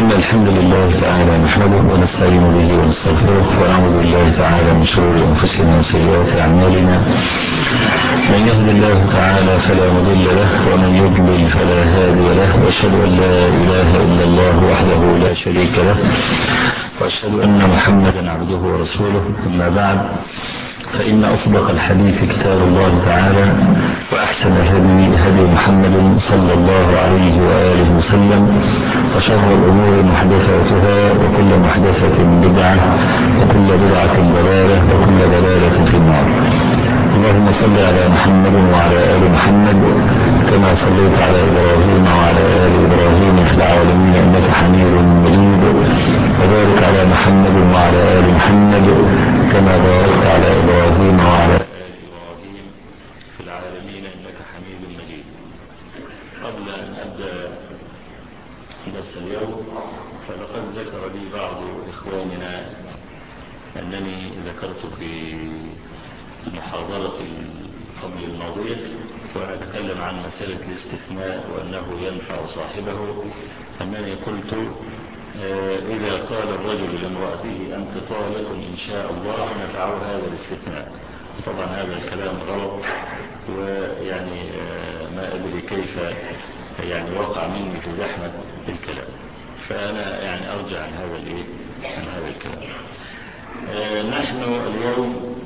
إن الحمد لله تعالى نحمده ونستعين به ونستغفره ونعوذ بالله تعالى من شرور أنفسنا وسيئات أعمالنا من يهد الله تعالى فلا مضل له ومن يضلل فلا هادي له وأشهد أن لا إله إلا الله وحده لا شريك له وأشهد أن محمدا عبده ورسوله أما بعد فإن أصدق الحديث كتاب الله تعالى وأحسن الهدي هدي محمد صلى الله عليه وآله وسلم وشر الأمور محدثاتها وكل محدثة بدعة وكل بدعة ضلالة وكل ضلالة في النار اللهم صل على محمد وعلى آل محمد كما صليت على إبراهيم وعلى آل إبراهيم في العالمين إنك حميد مجيد وبارك على محمد وعلى آل محمد كما باركت على إبراهيم وعلى آل إبراهيم في العالمين إنك حميد مجيد قبل أن أبدأ درس اليوم فلقد ذكر لي بعض إخواننا أنني ذكرت في المحاضرة قبل الماضية وأتكلم عن مسألة الاستثناء وأنه ينفع صاحبه أنني قلت إذا قال الرجل لامرأته أنت طالق إن شاء الله نفعه هذا الاستثناء طبعا هذا الكلام غلط ويعني ما أدري كيف يعني وقع مني في زحمة الكلام فأنا يعني أرجع عن هذا الإيه عن هذا الكلام نحن اليوم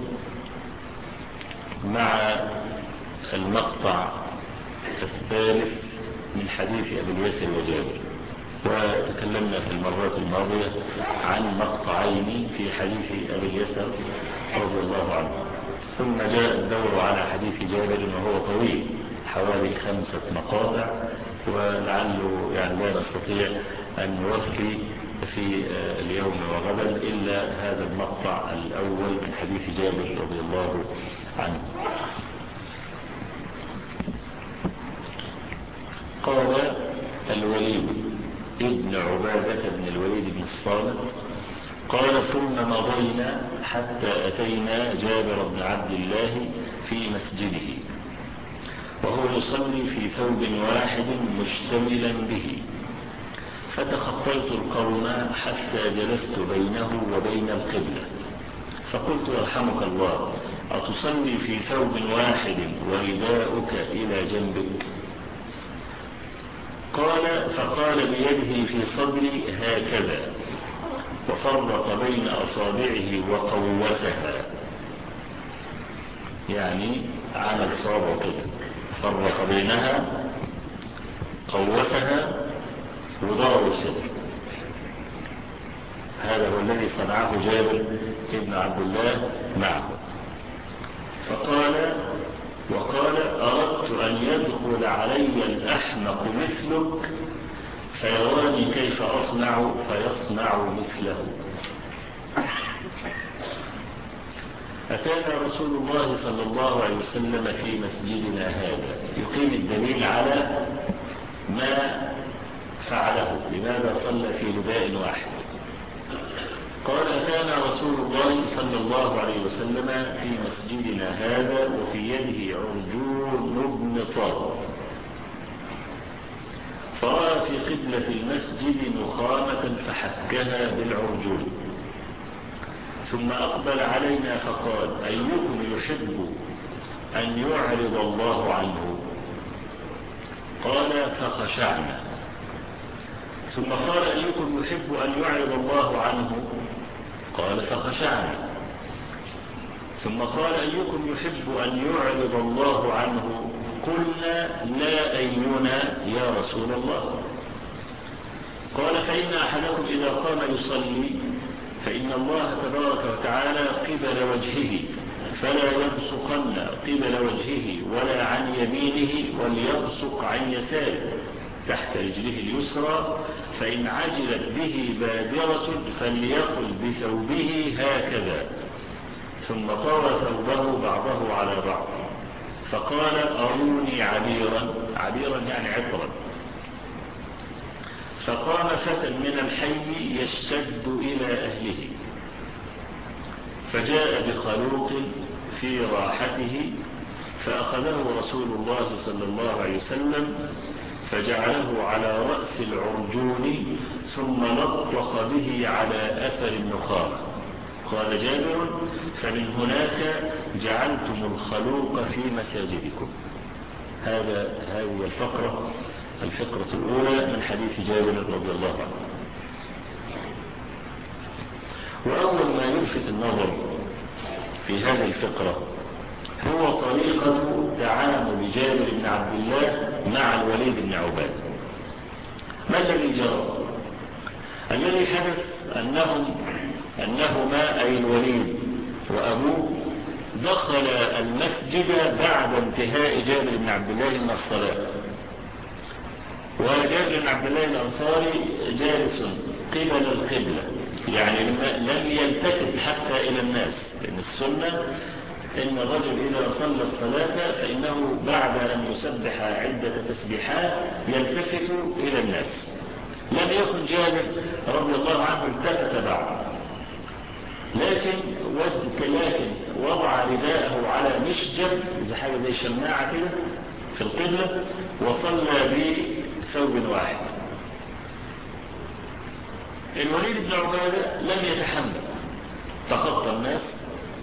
مع المقطع الثالث من حديث أبي اليسر وجابر وتكلمنا في المرات الماضية عن مقطعين في حديث أبي اليسر رضي الله عنه ثم جاء الدور على حديث جابر وهو طويل حوالي خمسة مقاطع ولعله يعني لا نستطيع أن نوفي في اليوم وغدا إلا هذا المقطع الأول من حديث جابر رضي الله عنه قال الوليد ابن عبادة بن الوليد بن الصامت قال ثم مضينا حتى أتينا جابر بن عبد الله في مسجده وهو يصلي في ثوب واحد مشتملا به فتخطيت القوم حتى جلست بينه وبين القبلة فقلت يرحمك الله أتصلي في ثوب واحد ورداؤك إلى جنبك قال فقال بيده في صدري هكذا وفرق بين أصابعه وقوسها يعني عمل صابع كده فرق بينها قوسها وضرب الصدر هذا هو الذي صنعه جابر ابن عبد الله معه فقال وقال أردت أن يدخل علي الأحمق مثلك فيراني كيف أصنع فيصنع مثله أتانا رسول الله صلى الله عليه وسلم في مسجدنا هذا يقيم الدليل على ما فعله لماذا صلى في رداء واحد قال كان رسول الله صلى الله عليه وسلم في مسجدنا هذا وفي يده عرجون بن طار فرأى في قبلة المسجد نخامة فحكها بالعرجون ثم أقبل علينا فقال أيكم يحب أن يعرض الله عنه قال فخشعنا ثم قال أيكم يحب أن يعرض الله عنه قال فخشعنا ثم قال أيكم يحب أن يعرض الله عنه قلنا لا أينا يا رسول الله قال فإن أحدكم إذا قام يصلي فإن الله تبارك وتعالى قبل وجهه فلا يبصقن قبل وجهه ولا عن يمينه وليبصق عن يساره تحت رجله اليسرى فإن عجلت به بادرة فليقل بثوبه هكذا ثم طوى ثوبه بعضه على بعض فقال أروني عبيرا عبيرا يعني عطرا فقام فتى من الحي يشتد إلى أهله فجاء بخلوق في راحته فأخذه رسول الله صلى الله عليه وسلم فجعله على رأس العرجون ثم لطخ به على أثر النخامة قال جابر فمن هناك جعلتم الخلوق في مساجدكم هذا هذه الفقرة الفقرة الأولى من حديث جابر رضي الله عنه وأول ما يلفت النظر في هذه الفقرة هو طريقة تعامل جابر بن عبد الله مع الوليد بن عباد ما الذي جرى الذي حدث أنهم أنهما أي الوليد وأبوه دخل المسجد بعد انتهاء جابر بن عبد الله من الصلاة وجابر بن عبد الله الأنصاري جالس قبل القبلة يعني لم يلتفت حتى إلى الناس لأن السنة إن الرجل إذا صلى الصلاة فإنه بعد أن يسبح عدة تسبيحات يلتفت إلى الناس لم يكن جابر رضي الله عنه التفت بعد لكن لكن وضع رداءه على مشجب زي حاجة زي شماعة كده في القبلة وصلى بثوب واحد الوليد بن عبادة لم يتحمل تخطى الناس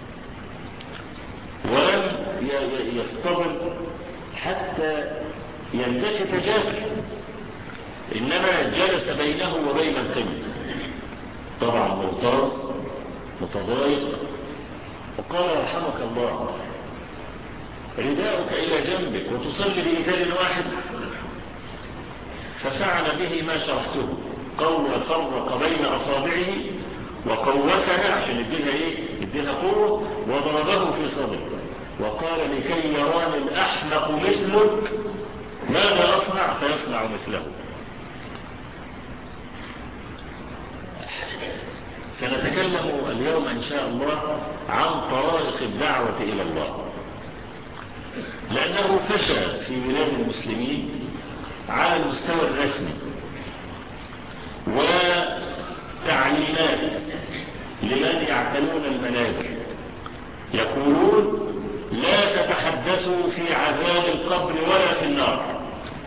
ولم يصطبر حتى يلتفت جابر إنما جلس بينه وبين القبل طبعا مغتاظ متضايق وقال رحمك الله رداؤك إلى جنبك وتصلي بإزال واحد ففعل به ما شرحته قول فرق بين أصابعه وقوتها عشان يديها ايه يديها قوة وضربه في صدره وقال لكي يراني الأحمق مثلك ماذا أصنع فيصنع مثله سنتكلم اليوم إن شاء الله عن طرائق الدعوة إلى الله لأنه فشل في بلاد المسلمين على المستوى الرسمي وتعليمات لمن يعتنون المنابر يقولون لا تتحدثوا في عذاب القبر ولا في النار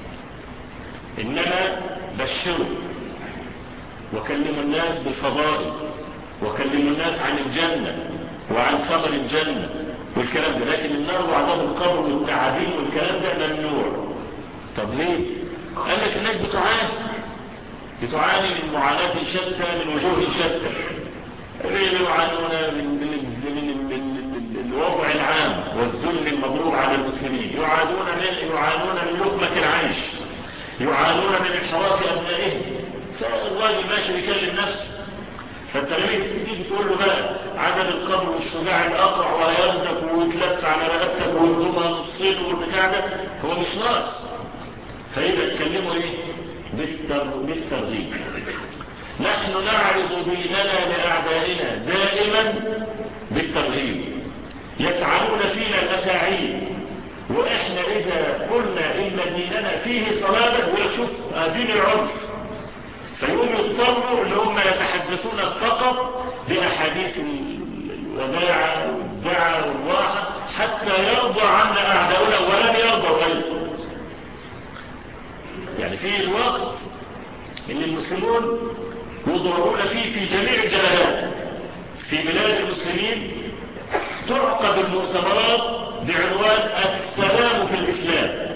إنما بشروا وكلموا الناس بالفضائل وكلموا الناس عن الجنة وعن ثمر الجنة والكلام ده لكن النار وعذاب القبر والتعابين والكلام ده ممنوع طب ليه قال لك الناس بتعاني بتعاني من معاناة شتى من وجوه شتى يعانون من, من, من, من الوضع العام والذل المضروب على المسلمين يعانون من يعانون من لقمة العيش يعانون من انحراف أبنائهم فالراجل ماشي بيكلم نفسه فانت لما تيجي تقول له بقى عدم القبر والشجاع الاقرع وهيردك ويتلف على رقبتك ويضمها نصين والبتاع ده هو مش ناقص فإذا تكلموا ايه بالترغيب نحن نعرض ديننا لأعدائنا دائما بالترغيب يفعلون فينا المساعيد وإحنا إذا قلنا إن ديننا فيه صلابة ويشوف دين العنف فيقوم يضطروا اللي هم يتحدثون فقط بأحاديث الوداعة والدعاء والراحة حتى يرضى عنا أعداؤنا ولم يرضى غيره يعني في الوقت ان المسلمون يضربون فيه في جميع الجلالات في بلاد المسلمين تعقد المؤتمرات بعنوان السلام في الإسلام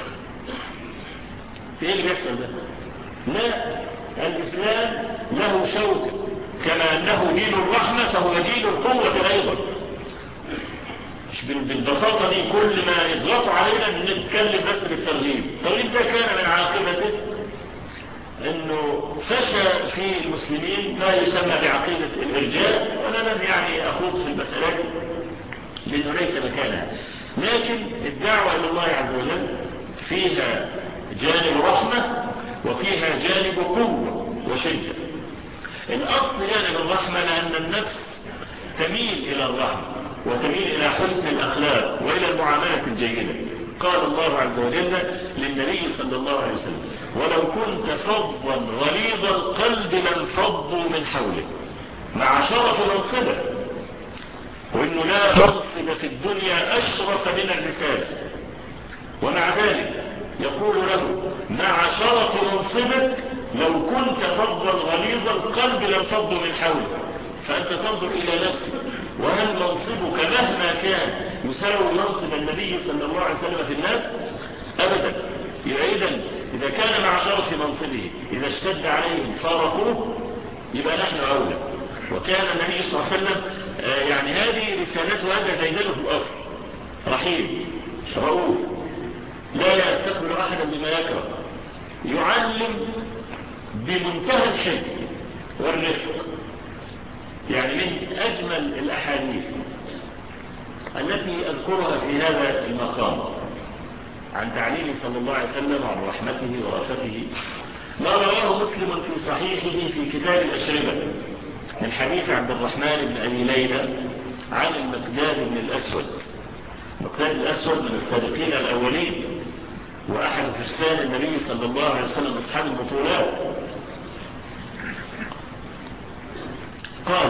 في ايه اللي بيحصل ده لا الإسلام له شوكة كما أنه دين الرحمة فهو دين القوة أيضا مش بالبساطة دي كل ما يضغطوا علينا نتكلم بس بالترغيب الترغيب ده كان من عاقبته انه فشى في المسلمين ما يسمى بعقيدة الارجاء وانا لم يعني اخوض في المسألة لانه ليس مكانها لكن الدعوة الى الله عز وجل فيها جانب رحمة وفيها جانب قوة وشدة الاصل جانب الرحمة لان النفس تميل الى الرحمة وتميل الى حسن الاخلاق والى المعاملة الجيدة قال الله عز وجل للنبي صلى الله عليه وسلم ولو كنت فظا غليظ القلب لانفضوا من حولك مع شرف منصبه وانه لا منصب في الدنيا اشرف من الرسالة ومع ذلك يقول له مع شرف منصبك لو كنت فظا غليظ القلب لانفض من حولك فأنت تنظر إلى نفسك وهل منصبك مهما كان يساوي منصب النبي صلى الله عليه وسلم في الناس أبدا يبقى إذا إذا كان مع شرف منصبه إذا اشتد عليهم فارقوه يبقى نحن أولى وكان النبي صلى الله عليه وسلم يعني هذه رسالته هذا ديدنه في الأصل رحيم رؤوف لا يستقبل أحدا بما يكره يعلم بمنتهى الشيء والرفق يعني من أجمل الأحاديث التي أذكرها في هذا المقام عن تعليم صلى الله عليه وسلم عن رحمته ورأفته ما رواه مسلم في صحيحه في كتاب الأشربة من حديث عبد الرحمن بن أبي ليلى عن المقداد بن الأسود المقداد الأسود من السابقين الأولين وأحد فرسان النبي صلى الله عليه وسلم أصحاب البطولات قال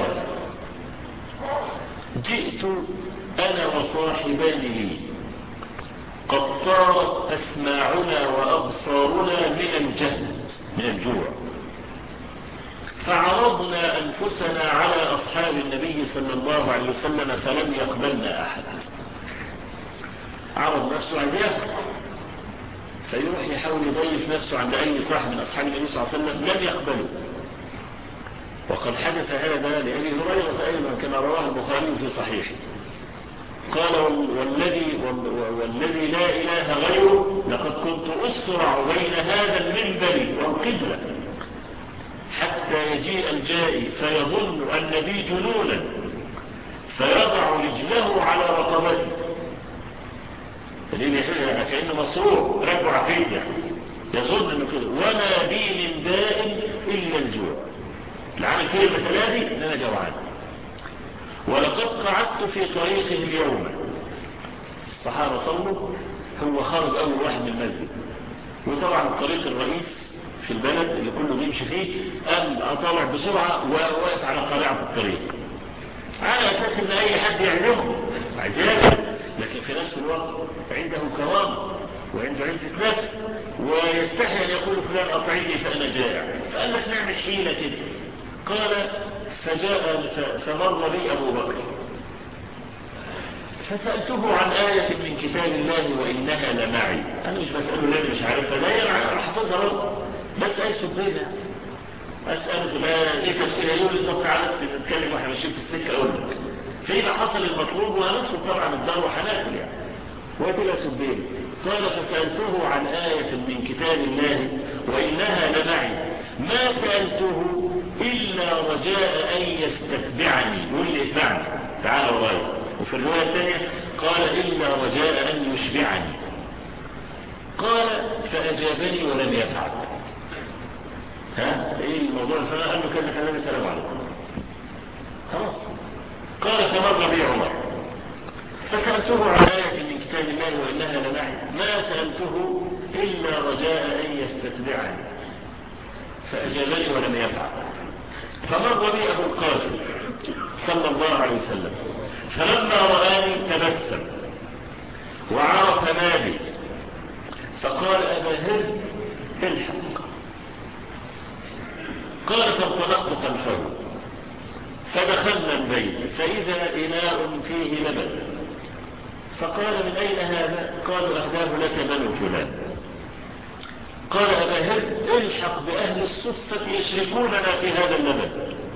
جئت أنا وصاحبان لي قد طارت أسماعنا وأبصارنا من الجهل من الجوع فعرضنا أنفسنا على أصحاب النبي صلى الله عليه وسلم فلم يقبلنا أحد عرض نفسه عزيزه فيروح يحاول يضيف نفسه عند أي صاحب من أصحاب النبي صلى الله عليه وسلم لم يقبله وقد حدث هذا لأبي هريرة أيضا كما رواه البخاري في صحيحه قال والذي, والذي لا إله غيره لقد كنت أسرع بين هذا المنبر والقبلة حتى يجيء الجائي فيظن أن بي جنونا فيضع رجله على رقبتي فليه يحلها كأنه مصروع رجع فيه يظن أنه كده وما بي من داء إلا الجوع العامل فيه المسألة دي أن أنا جوعان ولقد قعدت في طريقه اليوم الصحابة صلوا هو خرج أول واحد من المسجد وطبعا الطريق الرئيس في البلد اللي كله بيمشي فيه قام أطلع بسرعة وواقف على قارعة الطريق على أساس أن أي حد يعزمه عايز ياكل لكن في نفس الوقت عنده كرامة وعنده عزة نفس ويستحي أن يقول فلان أطعيني فأنا جائع فقال لك نعمل حيلة كده قال فجاء فمر بي أبو بكر فسألته عن آية من كتاب الله وإنها لمعي أنا مش بسأله ليه مش عارفها لا يعني أحفظها برضه بس أي سبينها أسأله فلان إيه تفسيرها يقول لي طب تعالى نتكلم واحنا ماشيين في السكة أقول لك فإذا حصل المطلوب وهندخل طبعا الدار وهناكل يعني وتبقى سبين قال فسألته عن آية من كتاب الله وإنها لمعي ما سألته إلا رجاء أن يستتبعني يقول لي اتبعني تعال ورايا وفي الرواية الثانية قال إلا رجاء أن يشبعني قال فأجابني ولم يفعل ها ايه الموضوع الفلان قال له كذا كلام السلام عليكم خلاص قال فمر بي عمر فسألته عن آية من كتاب الله وإنها لمعي ما سألته إلا رجاء أن يستتبعني فأجابني ولم يفعل فمر بي أبو القاسم صلى الله عليه وسلم فلما رآني تبسم وعرف ما بي فقال أبا هر الحق قال فانطلقت خلفه فدخلنا البيت فإذا إناء فيه لبن فقال من أين هذا قالوا أهداه لك بنو فلان قال أبا هر الحق بأهل الصفة يشركوننا في هذا اللبن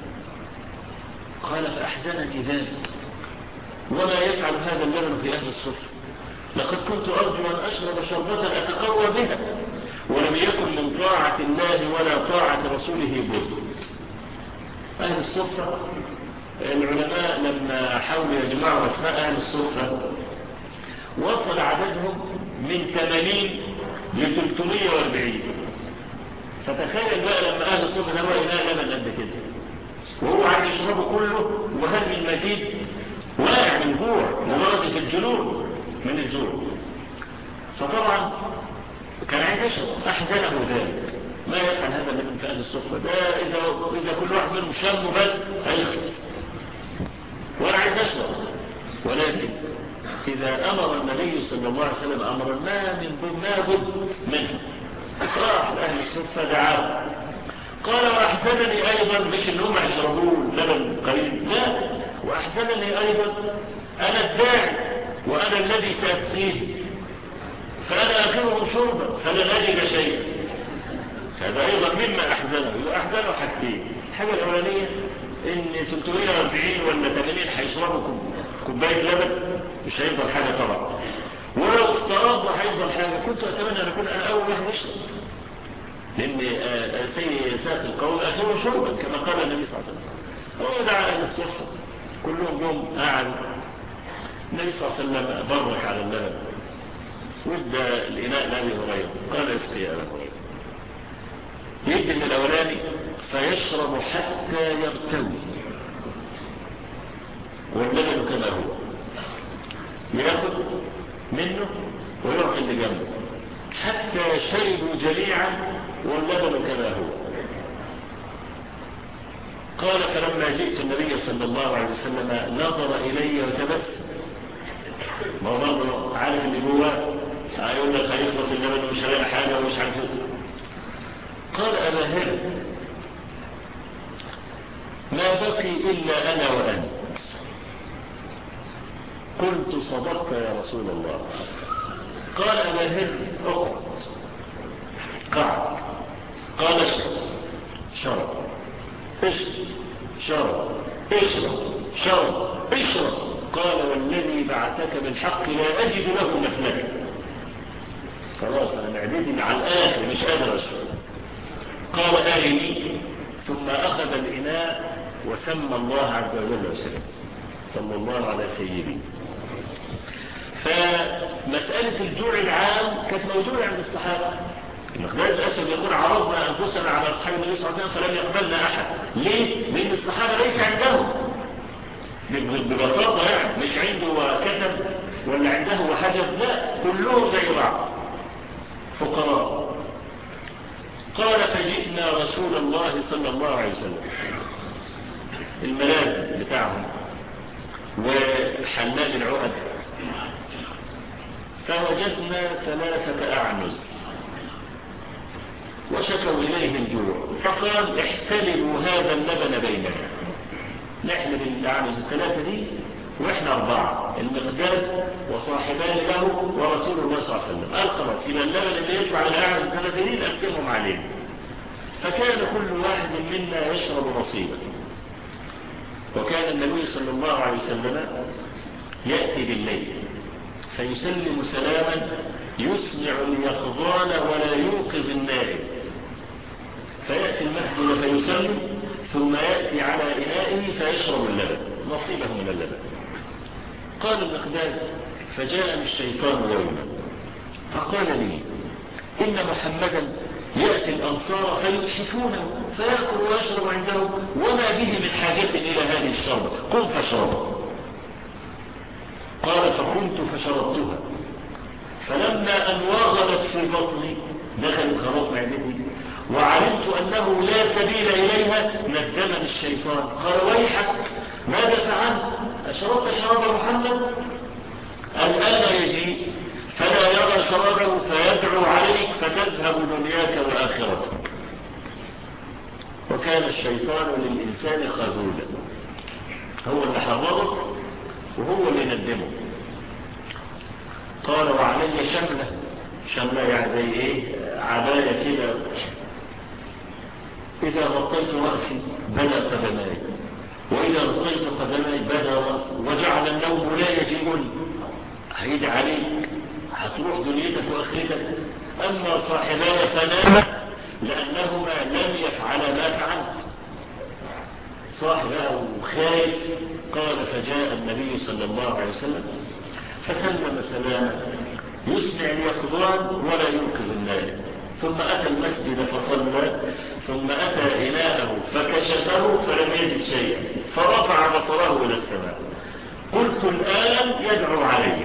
قال فأحزنني ذلك وما يفعل هذا اللبن في أهل الصفة لقد كنت أرجو أن أشرب شربة أتقوى بها ولم يكن من طاعة الله ولا طاعة رسوله بد أهل الصفة العلماء لما حاولوا يجمعوا أسماء أهل الصفة وصل عددهم من 80 ل 340 فتخيل بقى لما أهل الصفة هو إناء لبن قد كده وهو عايز يشربه كله وهل من مزيد واقع من جوع لدرجة الجنون من الجوع فطبعا كان عايز يشرب أحزنه ذلك ما يفعل هذا اللبن في أهل الصفة ده إذا, إذا كل واحد منهم شمه بس هيخلص وأنا عايز أشرب ولكن إذا أمر النبي صلى الله عليه وسلم أمرا ما من ما بد منه راح لأهل الصفة دعاه قال وأحسنني أيضا مش إن هم يشربون لبن قليل لا وأحسنني أيضا أنا الداعي وأنا الذي سأسقيه فأنا آخرهم شربا فلن أجد شيئا هذا أيضا مما أحزنه أحزنه حاجتين الحاجة الأولانية إن 340 ولا 80 هيشربوا كوباية لبن مش هيفضل حاجة طبعا ولو افترض هيفضل حاجة كنت أتمنى أن أكون أنا أول واحد يشرب لأن سيد ساق القول أخيره شربا كما قال النبي صلى الله عليه وسلم هو دعا أهل الصفة كلهم يوم قعدوا النبي صلى الله عليه وسلم برك على اللبن ودى الإناء لأبي هريرة قال اسقي أبا هريرة يدي من الأولاني فيشرب حتى يرتوي واللبن كما هو ياخذ منه ويعطي اللي جنبه حتى شربوا جميعا واللبن كما هو قال فلما جئت النبي صلى الله عليه وسلم نظر إلي وتبسم ما هو برضه عارف اللي جواه هيقول لك هيخلص اللبن ومش هلاقي حاجة ومش عارف قال أبا هل ما بقي إلا أنا وأنت قلت صدقت يا رسول الله قال أبا هل اقعد قعد قال اشرب شرب اشرب شرب اشرب شرب اشرب قال والذي بعثك بالحق لا أجد له مسلكا خلاص أنا معدتي مع الآخر مش قادر أشرب قال آلني ثم أخذ الإناء وسمى الله عز وجل وسلم صلى الله على سيدي فمسألة الجوع العام كانت موجودة عند الصحابة المقداد الأسد يقول عرضنا أنفسنا على أصحاب النبي صلى الله عليه وسلم فلم يقبلنا أحد ليه؟ لأن الصحابة ليس عندهم ببساطة يعني مش عنده كتب ولا عنده وحجب لا كلهم زي بعض فقراء قال فجئنا رسول الله صلى الله عليه وسلم الملاذ بتاعهم وحلال العقد فوجدنا ثلاثة أعنز وشكوا إليه الجوع فقال احتلبوا هذا اللبن بيننا نحلب الأعنز الثلاثة دي وإحنا أربعة المقداد وصاحبان له ورسول الله صلى الله عليه وسلم قال خلاص يبقى اللبن اللي يطلع الأعنز الثلاثة دي نقسمهم عليه فكان كل واحد منا يشرب نصيبا وكان النبي صلى الله عليه وسلم يأتي بالليل فيسلم سلاما يسمع اليقظان ولا يوقظ النائم فيأتي المسجد فيسلم ثم يأتي على إنائه فيشرب اللبن نصيبه من اللبن قال المقداد فجاءني الشيطان يوما فقال لي إن محمدا يأتي الأنصار فيتحفونه فيأكل ويشرب عندهم وما به من حاجة إلى هذه الشربة قم فاشربها قال فقمت فشربتها فلما أن وغلت في بطني دخلت خلاص معدتي وعلمت أنه لا سبيل إليها ندمني الشيطان قال ويحك ماذا فعلت أشربت شراب محمد الآن يجي فلا يرى شرابه فيدعو عليك فتذهب دنياك وآخرتك وكان الشيطان للإنسان خزولا هو اللي حرضه وهو اللي ندمه قال وعلي شملة شملة يعني زي ايه عباية كده إذا غطيت رأسي بدا قدماي وإذا غطيت قدماي بدا رأسي وجعل النوم لا يجيبني هيد عليك هتروح دنيتك وآخرتك أما صاحباي فنام لأنهما لم يفعلا ما فعلت صاحبه خايف قال فجاء النبي صلى الله عليه وسلم فسلم سلاما يسمع اليقظان ولا ينقذ النائم ثم أتى المسجد فصلى ثم أتى إناءه فكشفه فلم يجد شيئا فرفع بصره إلى السماء قلت الآن يدعو علي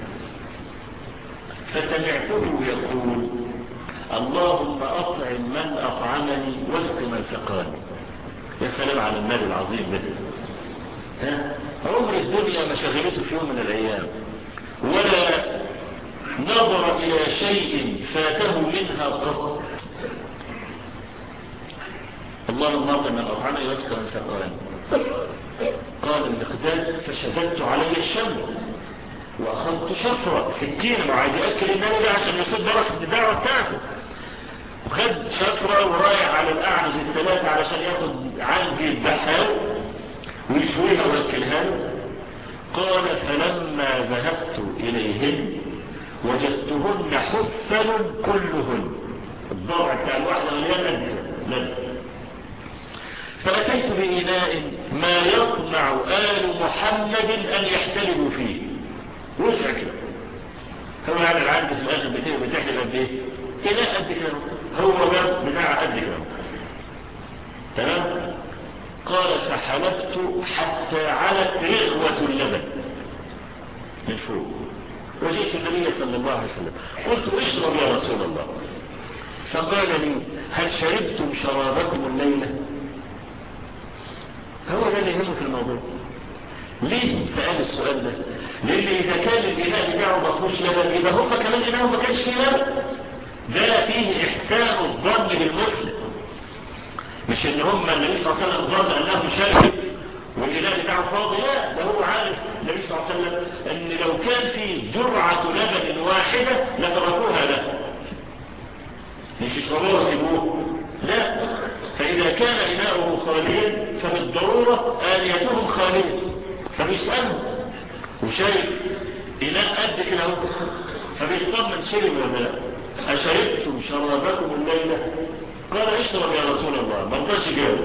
فسمعته يقول اللهم أطعم من أطعمني واسق من سقاني يا سلام على النبي العظيم ده ها عمر الدنيا ما شغلته في يوم من الأيام ولا نظر إلى شيء فاته منها قط الله المرضى من أطعنا يذكر من سقران قال المقداد فشددت علي الشم وأخذت شفرة سكينة وعايز يأكل النبي ده عشان يصيب بركة الدعوة بتاعته وخد شفرة ورايح على الأعنز الثلاثة علشان ياخد عنزي يذبحها ويشويها ويأكلها قال فلما ذهبت إليهن وجدتهن حفل كلهن الضرع بتاع الواحدة مليان لد فأتيت بإناء ما يطمع آل محمد أن يحتلبوا فيه وسع كده هو على العادة في الآخر بتحلب قد ايه إناء قد كده هو باب بتاع قد كده تمام قال فحلبت حتى علت رغوة اللبن من فوق وجئت النبي صلى الله عليه وسلم قلت اشرب يا رسول الله فقال لي هل شربتم شرابكم الليلة هو ده اللي يهمه في الموضوع ليه سأل السؤال ده لان اذا كان الاناء بتاعه ما فيهوش لبن يبقى هم كمان اناءهم ما كانش فيه لبن ده فيه احسان الظن للمسلم مش ان هم النبي صلى الله عليه وسلم ظن انه شارب والإله بتاعه فاضي لا ده هو عارف النبي صلى الله عليه وسلم ان لو كان في جرعة لبن واحدة لتركوها له مش يشربوها وسيبوه لا فإذا كان إناؤه خاليا فبالضرورة آليتهم خالية فبيسألهم وشايف إناء قد كده فبيطمن شرب ولا لا أشربتم شرابكم الليلة قال اشرب يا رسول الله ما رضاش يجاوب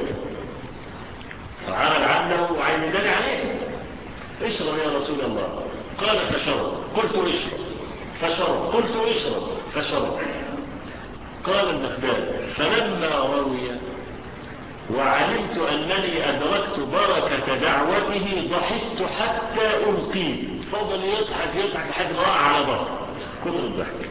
فعمل عنه وعايز يدل عليه اشرب يا رسول الله قال فشرب قلت اشرب فشرب قلت اشرب فشرب قال المقداد فلما روي وعلمت أنني أدركت بركة دعوته ضحكت حتى ألقي فضل يضحك يضحك لحد ما وقع على ظهره كثر الضحك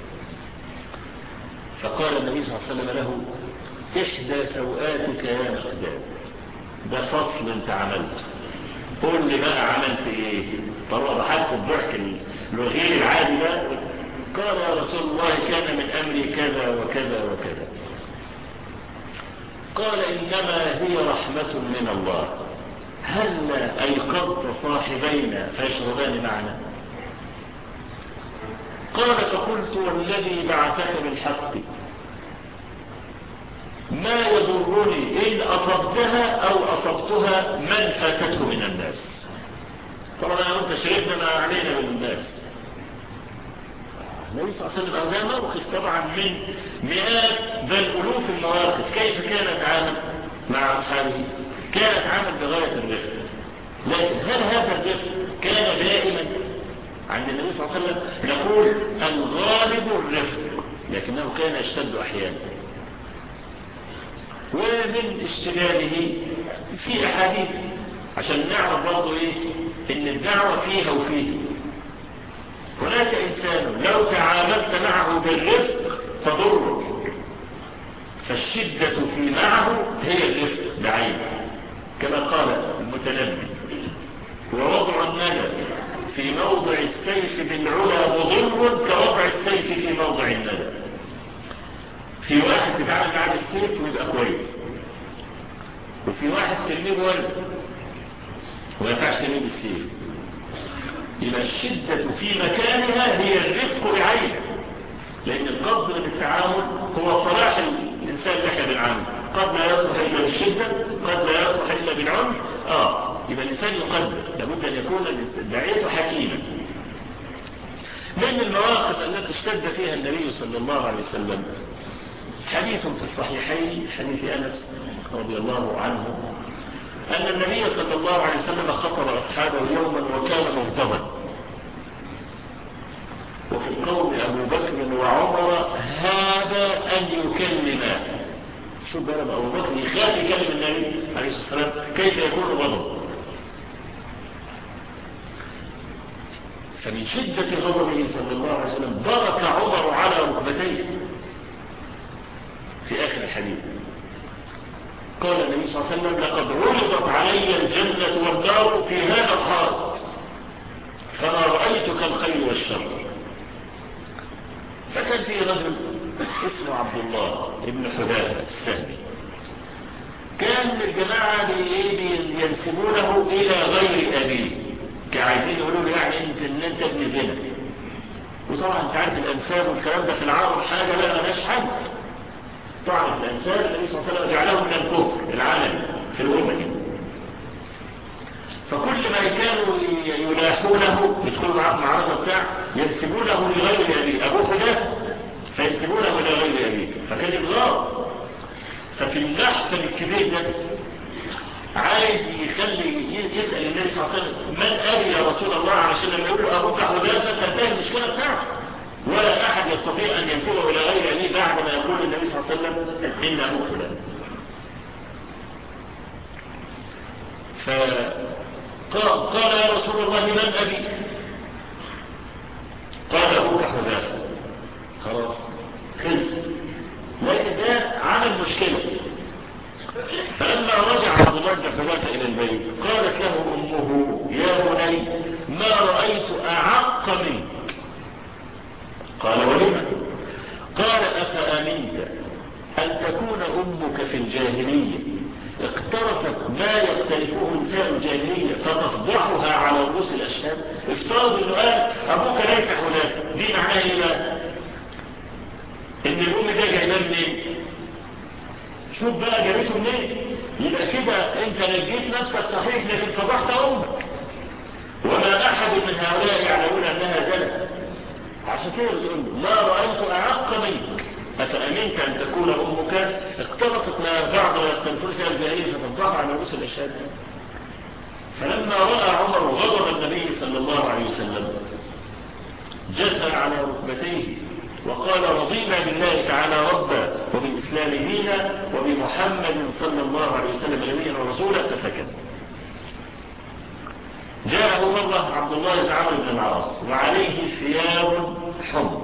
فقال النبي صلى الله عليه وسلم له إحدى سوآتك يا مقداد ده فصل انت عملته قول لي بقى عملت ايه طبعا ضحكت الضحك الغير العادي ده قال يا رسول الله كان من أمري كذا وكذا وكذا قال إنما هي رحمة من الله هل أيقظت صاحبينا فيشربان معنا قال فقلت والذي بعثك بالحق ما يضرني إن أصبتها أو أصبتها من فاتته من الناس طبعا أنا أنت شربنا ما علينا من الناس النبي صلى الله عليه وسلم هذا موقف طبعا من مئات بل ألوف المواقف كيف كان يتعامل مع أصحابه كان يتعامل بغاية الرفق لكن هل هذا الرفق كان دائما عند النبي صلى الله عليه وسلم نقول الغالب الرفق لكنه كان يشتد أحيانا ومن اشتغاله في أحاديث عشان نعرف برضه إيه إن الدعوة فيها وفيه هناك إنسان لو تعاملت معه بالرفق تضره فالشدة في معه هي الرفق بعين كما قال المتنبي ووضع الندى في موضع السيف بالعلا مضر كوضع السيف في موضع الندى في واحد تتعامل معه بالسيف ويبقى كويس وفي واحد ترميه ورد وما ينفعش ترميه بالسيف يبقى الشدة في مكانها هي الرفق بعينه لأن القصد من التعامل هو صلاح الإنسان اللي احنا بنعامل قد لا يصلح إلا بالشدة قد لا يصلح إلا بالعنف آه يبقى الإنسان يقدر لابد أن يكون دعيته حكيما من المواقف التي اشتد فيها النبي صلى الله عليه وسلم حديث في الصحيحين حديث أنس رضي الله عنه أن النبي صلى الله عليه وسلم خطب أصحابه يوما وكان مغضبا وفي القول أبو بكر وعمر هذا أن يكلما شو بقى أبو بكر يخاف يكلم النبي عليه الصلاة والسلام كيف يكون غضب فمن شدة غضبه صلى الله عليه وسلم برك عمر على ركبتيه في آخر الحديث قال النبي صلى الله عليه وسلم لقد عرضت علي الجنة والنار في هذا الخارج فما رأيتك الخير والشر فكان في رجل اسمه عبد الله ابن حذافة السهمي كان الجماعة ينسبونه إلى غير أبيه كعايزين يقولوا له يعني انت ان انت ابن زنا وطبعا انت عارف الانساب والكلام ده في العرب حاجة لا ملاش حد طبعا الانساب النبي صلى الله عليه وسلم جعله من الكفر العالم في الأمم فكل ما كانوا يلاحونه يدخلوا معاه في معرضة بتاع ينسبونه لغير أبيه أبوه خلاف فينسبونه إلى غير أبيه فكان إغلاط ففي اللحظة الكبير ده عايز يخلي يسأل النبي صلى الله عليه وسلم من أبي يا رسول الله علشان لما يقول له أبوك حذافة تنتهي المشكلة بتاعته ولا أحد يستطيع أن ينسبه إلى غير أبيه بعد ما يقول النبي صلى الله عليه وسلم إن أبوك فلان فقال قال يا رسول الله من أبي قال أبوك حذافة خلاص خلص لكن ده عمل مشكلة فلما رجع عبد الله بن حذافة إلى البيت قالت له أمه يا بني ما رأيت أعق منك قال ولما قال أفأمنت أن تكون أمك في الجاهلية اقترفت ما يقترفه نساء الجاهلية فتفضحها على رؤوس الأشهاد افترض انه قال ابوك ليس حلافة دي معناها ايه بقى ان الام ده جايباه منين شوف بقى جابته منين يبقى كده انت نجيت نفسك صحيح لكن فضحت امك وما احد من هؤلاء يعلمون انها زلت عشان كده بتقول ما رأيت اعق منك أفأمنت أن تكون أمك اقترفت ما بعض التنفرس الجاهلية فتفضح على رؤوس الأشهاد فلما رأى عمر غضب النبي صلى الله عليه وسلم جثى على ركبتيه وقال رضينا بالله تعالى ربا وبالإسلام دينا وبمحمد صلى الله عليه وسلم نبيا ورسولا فسكت جاءه مرة عبد الله بن عمرو بن العاص وعليه ثياب حمر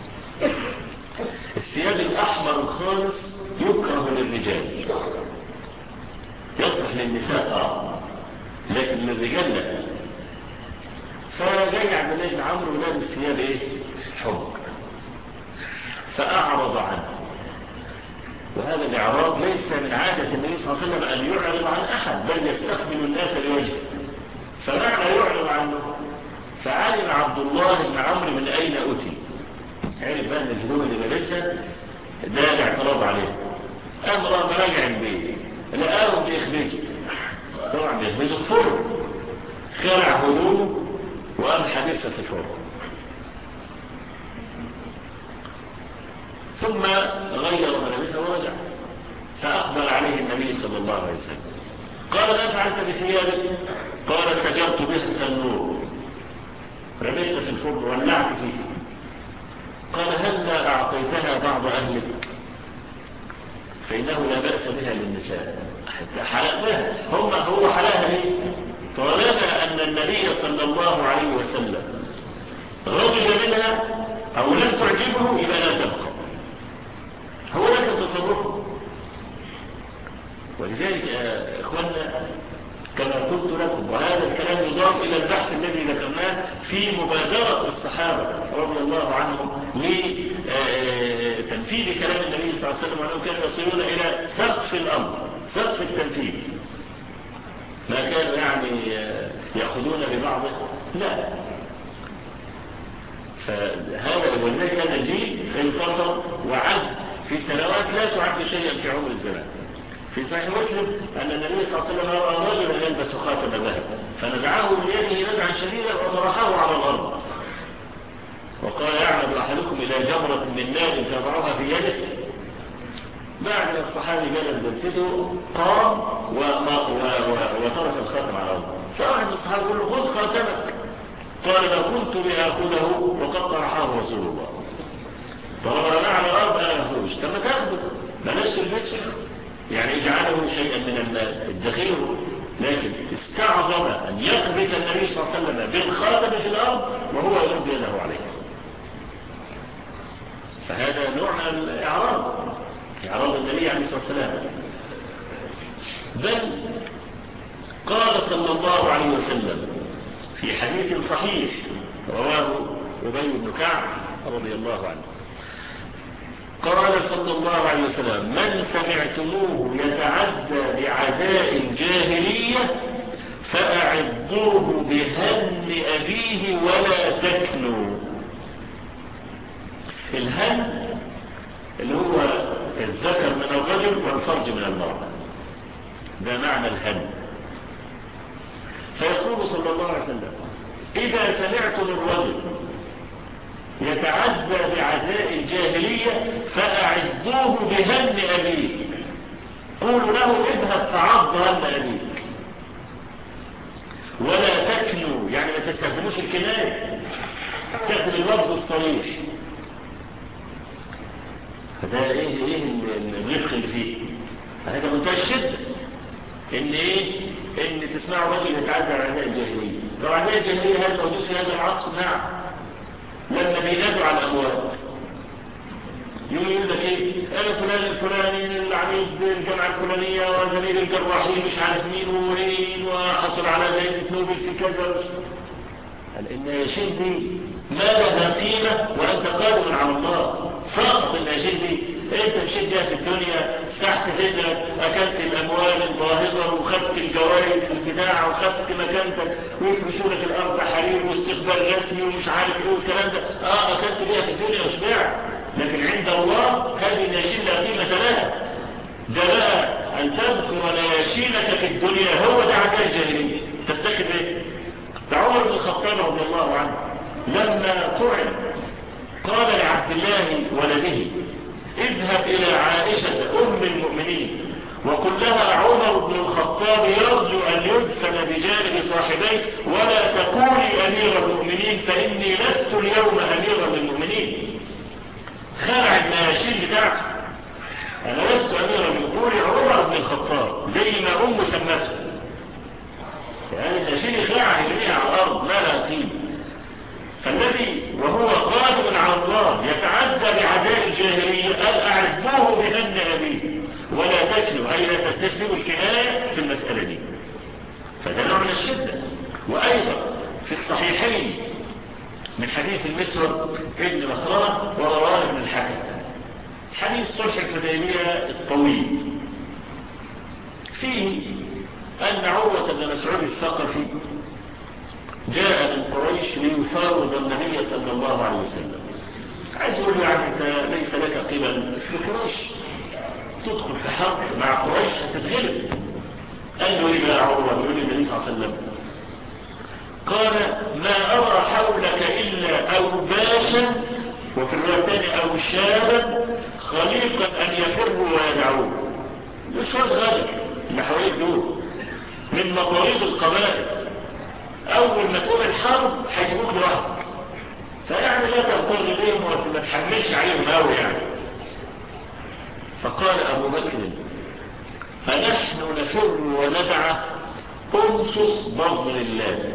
الثياب الأحمر الخالص يكره للرجال يصلح للنساء آه لكن للرجال لا فجاي عبد الله بن عمرو ولابس ثياب ايه حمر فأعرض عنه وهذا الإعراض ليس من عادة النبي صلى الله عليه وسلم أن يعرض عن أحد بل يستقبل الناس لوجهه فمعنى يعرض عنه فعلم عبد الله بن عمرو من أين أتي عرف بقى ان الهدوم اللي لابسها ده الاعتراض عليه امر مراجع البيت لقاهم بيخبزوا طبعا بيخبزوا الفرن خلع هدومه وقام حديثها في الفرن ثم غير ملابسه ورجع فأقبل عليه النبي صلى الله عليه وسلم قال ما فعلت بثيابك قال سجرت به التنور رميت في الفرن ولعت فيه قال هل لا أعطيتها بعض أهلك فإنه لا بأس بها للنساء حتى حلقها هم هو حلقها ليه طالما أن النبي صلى الله عليه وسلم رضي منها أو لم تعجبه يبقى لا تبقى هو لك تصرفه ولذلك إخواننا كما قلت لكم وهذا الكلام يضاف إلى البحث الذي ذكرناه في مبادرة الصحابة رضي الله عنهم لتنفيذ كلام النبي صلى الله عليه وسلم وأنهم كانوا يصلون إلى سقف الأمر سقف التنفيذ ما كانوا يعني يأخذون ببعضه لا فهذا والذي كان جيل انتصر وعد في سنوات لا تعد شيئا في عمر الزمان في صحيح مسلم أن النبي صلى الله عليه وسلم رأى رجلا يلبس خاتم ذهب فنزعه بيده نزعا شديدا وطرحه على الأرض وقال يعمد أحدكم إلى جمرة من نار فيضعها في يده بعد الصحابي جلس جلسته قام وترك الخاتم على الأرض فواحد من الصحابة يقول له خذ خاتمك قال لو كنت لآخذه وقد طرحه رسول الله طالما رمى على الأرض أنا يخرج تم تاخده بلاش تلبسه يعني اجعله شيئا من المال ادخره لكن استعظم أن يقذف النبي صلى الله عليه وسلم بالخاتم في الأرض وهو يرد يده عليه فهذا نوع من الإعراض إعراض النبي عليه الصلاة والسلام بل قال صلى الله عليه وسلم في حديث صحيح رواه أبي بن كعب رضي الله عنه قال صلى الله عليه وسلم من سمعتموه يتعزى بعزاء الجاهلية فأعدوه بهن أبيه ولا تكنوا الهن اللي هو الذكر من الرجل والفرج من المرأة ده معنى الهن فيقول صلى الله عليه وسلم إذا سمعتم الرجل يتعزى بعزاء الجاهلية فأعدوه بهن أبيه قولوا له اذهب فعض هن أبيك ولا تكنوا يعني ما تستخدموش الكناية استخدم اللفظ الصريح فده ايه ايه الرفق اللي فيه هذا منتهى الشدة ان ايه ان تسمعوا راجل يتعزى على عزاء الجاهلية طبعا عزاء الجاهلية هذا موجود في هذا العصر نعم لما بينادوا على الأموات يقول يقول لك ايه انا فلان الفلاني العميد الجامعة الفلانية وزميل الجراحين مش عارف مين ومين وحصل على جائزة نوبل في كذا قال ان يا شدي ما لها قيمة وانت قادم على الله ساقط ان يا شدي انت مشيت في الدنيا تحت صدرك اكلت الاموال الباهظة وخدت الجوائز البتاع وخدت مكانتك ويفرشوا لك الارض حرير واستقبال رسمي ومش عارف ايه والكلام ده اه اكلت بيها في الدنيا وشبعت لكن عند الله هذه الناشين لا قيمة لها ده بقى ان تذكر نياشينك في الدنيا هو ده عزاء الجاهلية تفتكر ايه ده عمر بن الخطاب رضي الله عنه لما طعن قال لعبد الله ولده اذهب إلى عائشة أم المؤمنين وقل لها عمر بن الخطاب يرجو أن يدفن بجانب صاحبيه ولا تقولي أمير المؤمنين فإني لست اليوم أميرا للمؤمنين خلع الناشين بتاعته أنا لست أميرا للمؤمنين عمر بن الخطاب زي ما أم سمته يعني الناشين خلعها جميع على الأرض ما لها قيمة فالذي وهو قادم على الله يتعزى بعزاء الجاهلية قال أعرفوه بأن أبيه ولا تكلوا أي لا تستسلموا الكناية في المسألة دي فده نوع من الشدة وأيضا في الصحيحين من حديث المسور ابن مخران ورواه ابن الحكم حديث صلح الحديبية الطويل فيه أن عروة بن مسعود الثقفي جاء من قريش ليفاوض النبي صلى الله عليه وسلم عايز يقول له يعني انت ليس لك قبل في قريش تدخل في حرب مع قريش هتتغلب قال له ايه بقى عروه بيقول النبي صلى الله عليه وسلم قال ما ارى حولك الا اوباشا وفي الروايه الثانيه او شابا خليقا ان يفروا ويدعوه مش هو الغدر اللي حواليك دول من مطاريد القبائل اول ما تقوم الحرب هيجيبوك لوحدك فيعني لا تغتر بيهم وما تحملش عليهم قوي يعني فقال ابو بكر فنحن نفر وندعى انصص بظر الله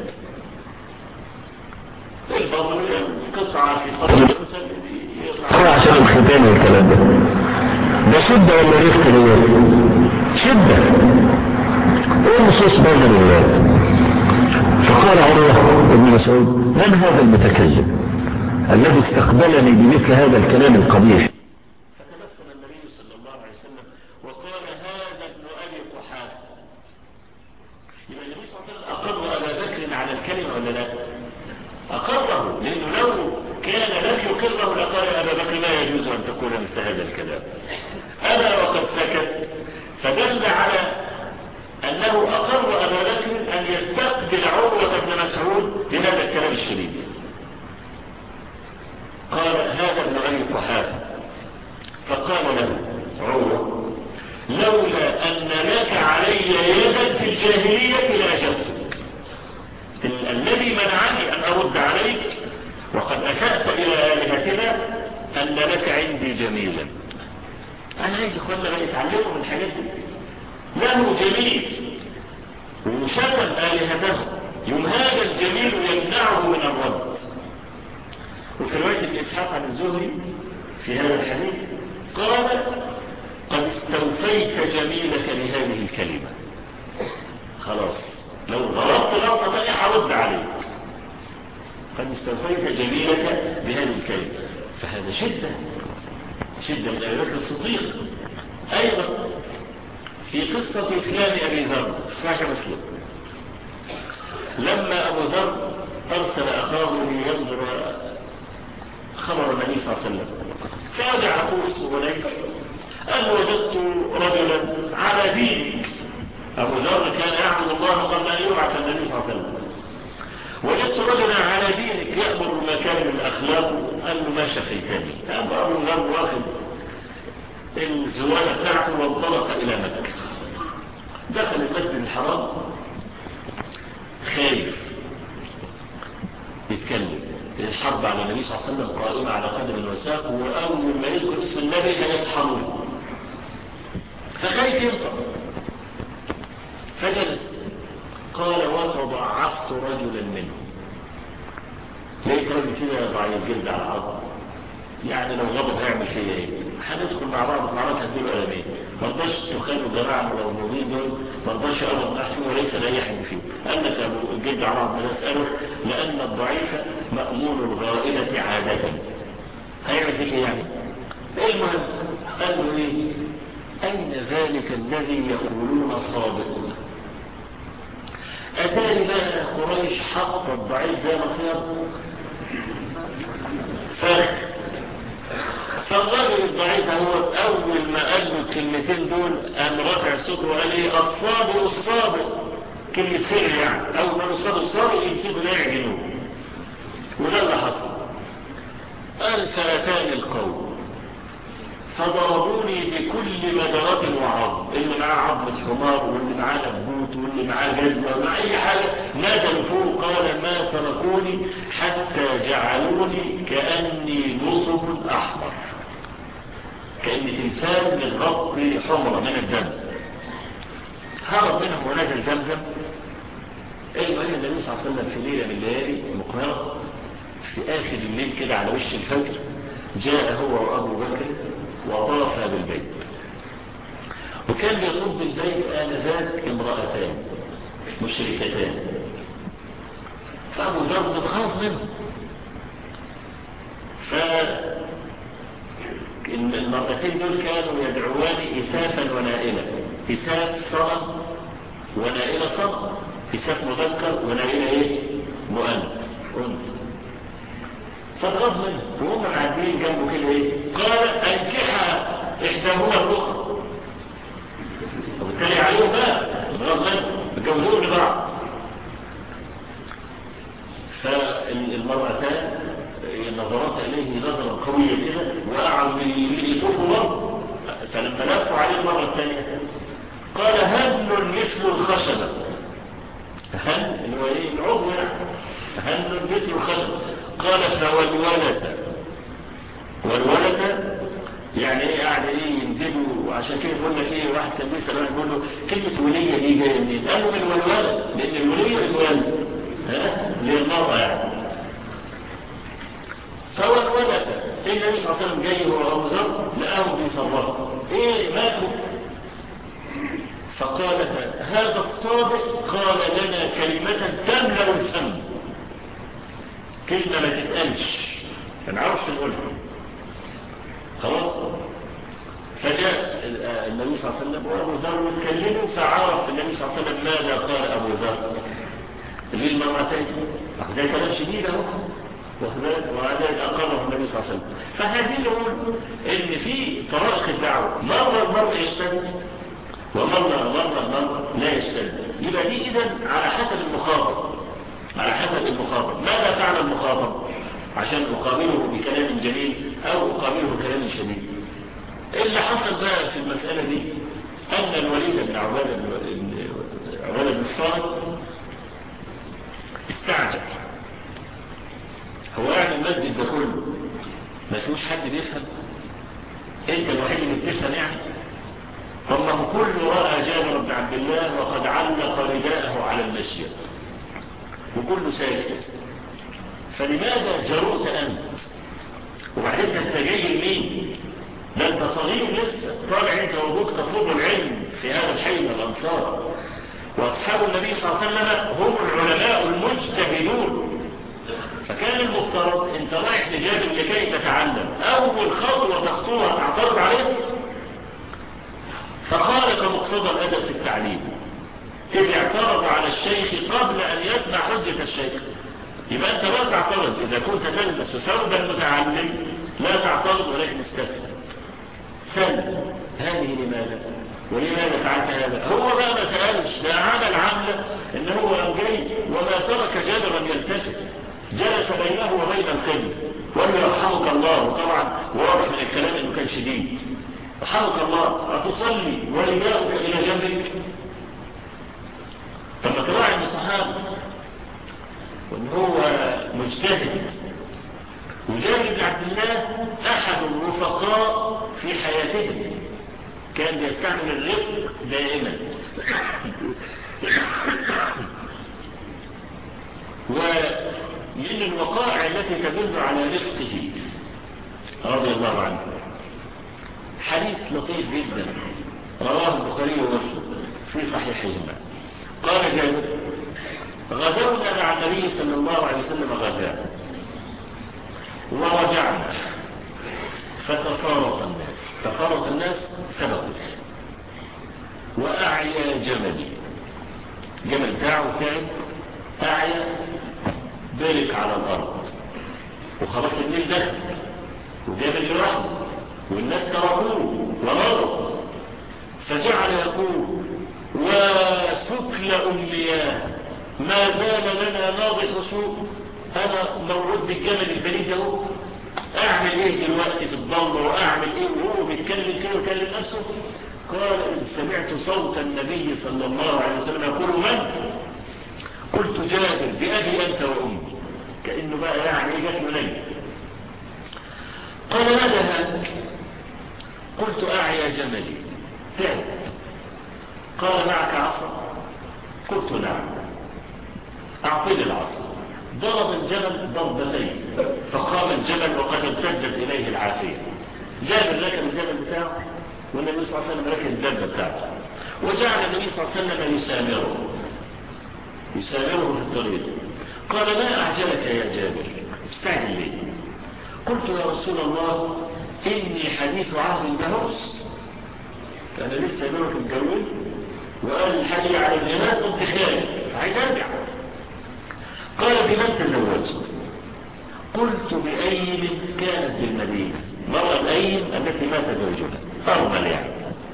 البظر قطعة في قبر الانسان هو عشان الختان والكلام ده ده شدة ولا رفق دوت شدة انصص بظر الله فقال عروة بن مسعود من هذا المتكلم الذي استقبلني بمثل هذا الكلام القبيح فتبسم النبي صلى الله عليه وسلم وقال هذا ابن ابي قحافه يبقى النبي صلى الله عليه وسلم اقر ابا بكر على الكلمه ولا لا اقره لانه لو كان لم يقره لقال ابا بكر لا يجوز ان تقول مثل هذا الكلام انا وقد سكت فدل على أنه أقر أبا بكر أن يستقبل عروة بن مسعود بهذا الكلام الشديد قال هذا ابن أبي قحافة فقال له عروة لولا أن لك علي يدا في الجاهلية لأجبتك الذي منعني أن أرد عليك وقد أسأت إلى آلهتنا أن لك عندي جميلا أنا عايز إخواننا بقى يتعلموا من الحاجات دي له جميل وشتم آلهته يوم هذا الجميل يمنعه من الرد وفي رواية الإسحاق عن الزهري في هذا الحديث قال قد استوفيت جميلك لهذه الكلمة خلاص لو ضربت غلطة تانية هرد عليك قد استوفيت جميلك بهذه الكلمة فهذا شدة شدة من أبي بكر الصديق أيضا في قصة إسلام أبي ذر صحيح مسلم لما أبو ذر أرسل أخاه لينظر خبر النبي صلى الله عليه وسلم فرجع قوس وليس قال وجدت رجلا على دينك أبو ذر كان يعبد الله قبل أن يبعث النبي صلى الله عليه وسلم وجدت رجلا على دينك يأمر بمكارم الأخلاق قال له ما شفيتني أبو ذر واخد الزوالة بتاعته وانطلق إلى مكة دخل المسجد الحرام خايف يتكلم الحرب على النبي صلى الله عليه وسلم قائمة على قدر الوساق وأول ما يذكر اسم النبي هيطحنوه فخايف ينطق فجلس قال وتضعفت رجلا منهم لقيت راجل كده ضعيف جلد على عظم يعني لو غضب هيعمل فيا ايه هندخل مع بعض في معركه هتجيب قلمين ما رضاش تخيلوا جماعه لو النظيم دول ما رضاش ابدا نحكم وليس لا يحمي فيه قال لك ابو الجد على عظم نساله لان الضعيف مامون الغائله عاده هيعمل فيك يعني المهم قال له ايه اين ذلك الذي يقولون صادق اتاري بقى قريش حط الضعيف ده مصير فالراجل الضعيف هو اول ما قال له الكلمتين دول قام رافع الصوت وقال ايه الصابر الصابر كلمة سر يعني اول ما قالوا الصابر الصابر يمسكوا ده يعجنوه وده اللي حصل قال فاتاني القوم فضربوني بكل مدرات وعظم اللي معاه عظمة حمار واللي معاه نبوت واللي معاه جزمة ومع اي حاجة نزلوا فوق قال ما تركوني حتى جعلوني كأني نصب احمر كأن تمثال متغطي حمرة من الدم هرب منهم ونزل زمزم المهم النبي صلى الله عليه وسلم في ليلة من الليالي مقمرة في آخر الليل كده على وش الفجر جاء هو وأبو بكر وطاف بالبيت وكان يطوف بالبيت آنذاك امرأتان مشركتان فأبو ذر متخلص منهم ف المرتين دول كانوا يدعوان إسافا ونائلة إساف صنم ونائلة صنم إساف مذكر ونائلة إيه مؤنث أنثى فالغاز منه وهم معدين جنبه كده إيه قال أنكحها إحداهما الأخرى وبالتالي عليهم بقى الغاز منه اتجوزوه لبعض فالمرأتان نظرات إليه نظرة قوية كده وقعوا يطوفوا مرة فلما لفوا عليه المرة الثانية قال هل مثل الخشبة هل اللي هو ايه العضو يعني هل مثل الخشبة قال فوالولد والولد يعني ايه قاعد ايه يندبوا عشان كده بقول لك ايه واحد كان بيسال واحد بيقول له كلمه وليه دي جايه منين؟ قال له من الولد لان الوليه بتولد ها للمراه يعني فهو الولد النبي صلى الله عليه وسلم جاي هو ابو ذر لقاه بيصرخ ايه ماله فقالت هذا الصادق قال لنا كلمة تملأ الفم كلمة ما تتقالش ما نعرفش نقولها خلاص فجاء النبي صلى الله عليه وسلم وابو ذر يتكلموا فعرف النبي صلى الله عليه وسلم ماذا قال ابو ذر للمرتين ده كلام شديد اهو وهذا أقره النبي صلى الله عليه وسلم فهذه نقول إن في طرائق الدعوة مرة المرء يشتد ومرة مرة مرة لا يشتد يبقى دي إذا على حسب المخاطب على حسب المخاطب ماذا فعل المخاطب عشان أقابله بكلام جميل أو أقابله بكلام شديد اللي حصل بقى في المسألة دي أن الوليد بن عبادة عبادة بن الصالح استعجل هو قاعد المسجد ده كله ما فيهوش حد بيفهم انت الوحيد اللي بتفهم يعني طب ما هو كله راى جابر بن عبد الله وقد علق رداءه على المسجد وكله ساكت فلماذا جرؤت انت وبعدين انت جاي لمين ده انت صغير لسه طالع انت وابوك تطلب العلم في هذا الحي من الانصار واصحاب النبي صلى الله عليه وسلم هم العلماء المجتهدون فكان المفترض انت رايح لجابر لكي تتعلم اول خطوة تخطوها تعترض عليه فخالف مقتضى الادب في التعليم إذ اعترض على الشيخ قبل أن يسمع حجة الشيخ يبقى أنت لا تعترض إذا كنت تلبس ثوبا متعلم لا تعترض ولكن استفهم سل هذه لماذا ولماذا فعلت هذا هو بقى ما سألش ده عمل عملة إن هو جاي وما ترك جابرا يلتفت جلس بينه وبين القبل وقال له يرحمك الله وطبعا واضح من الكلام انه كان شديد رحمك الله أتصلي ولجاؤك إلى جنبك لما تراعي ان صحابي وان هو مجتهد وجابر بن عبد الله احد الرفقاء في حياته كان بيستعمل الرفق دائما ومن الوقائع التي تدل على رفقه رضي الله عنه حديث لطيف جدا رواه البخاري ومسلم في صحيحهما قال جابر غزونا مع النبي صلى الله عليه وسلم غزاء ورجعنا فتفارق الناس تفارق الناس سبقوا وأعيا جملي جمل بتاعه تعب أعيا بارك على الأرض وخلاص الليل دخل وجبل لوحده والناس تركوه ومرضوا فجعل يقول وسكل المياه ما زال لنا ناضح سوء انا موعود بالجمل البريد ده اعمل ايه دلوقتي في الضلمه واعمل ايه وهو بيتكلم كده ويكلم نفسه قال سمعت صوت النبي صلى الله عليه وسلم يقول من قلت جابر بأبي أنت وأمي كأنه بقى يعني جات له ليل قال ماذا هذا قلت أعيا جملي تعب قال معك عصا قلت نعم أعطيني العصا ضرب الجبل ضربتين فقام الجبل وقد امتدت إليه العافية جاب ركب الجبل بتاعه والنبي صلى الله عليه وسلم ركب الدب بتاعه وجعل النبي صلى الله عليه وسلم يسامره يسامره في الطريق قال ما أعجلك يا جابر استعجل لي قلت يا رسول الله إني حديث عهد بهوس كان لسه يقولك متجوز وقال الحديث على الجمال قلت خالد عايز ارجع قال بمن تزوجت قلت بأيم كانت بالمدينة مرة الأيم التي مات زوجها أرمل يعني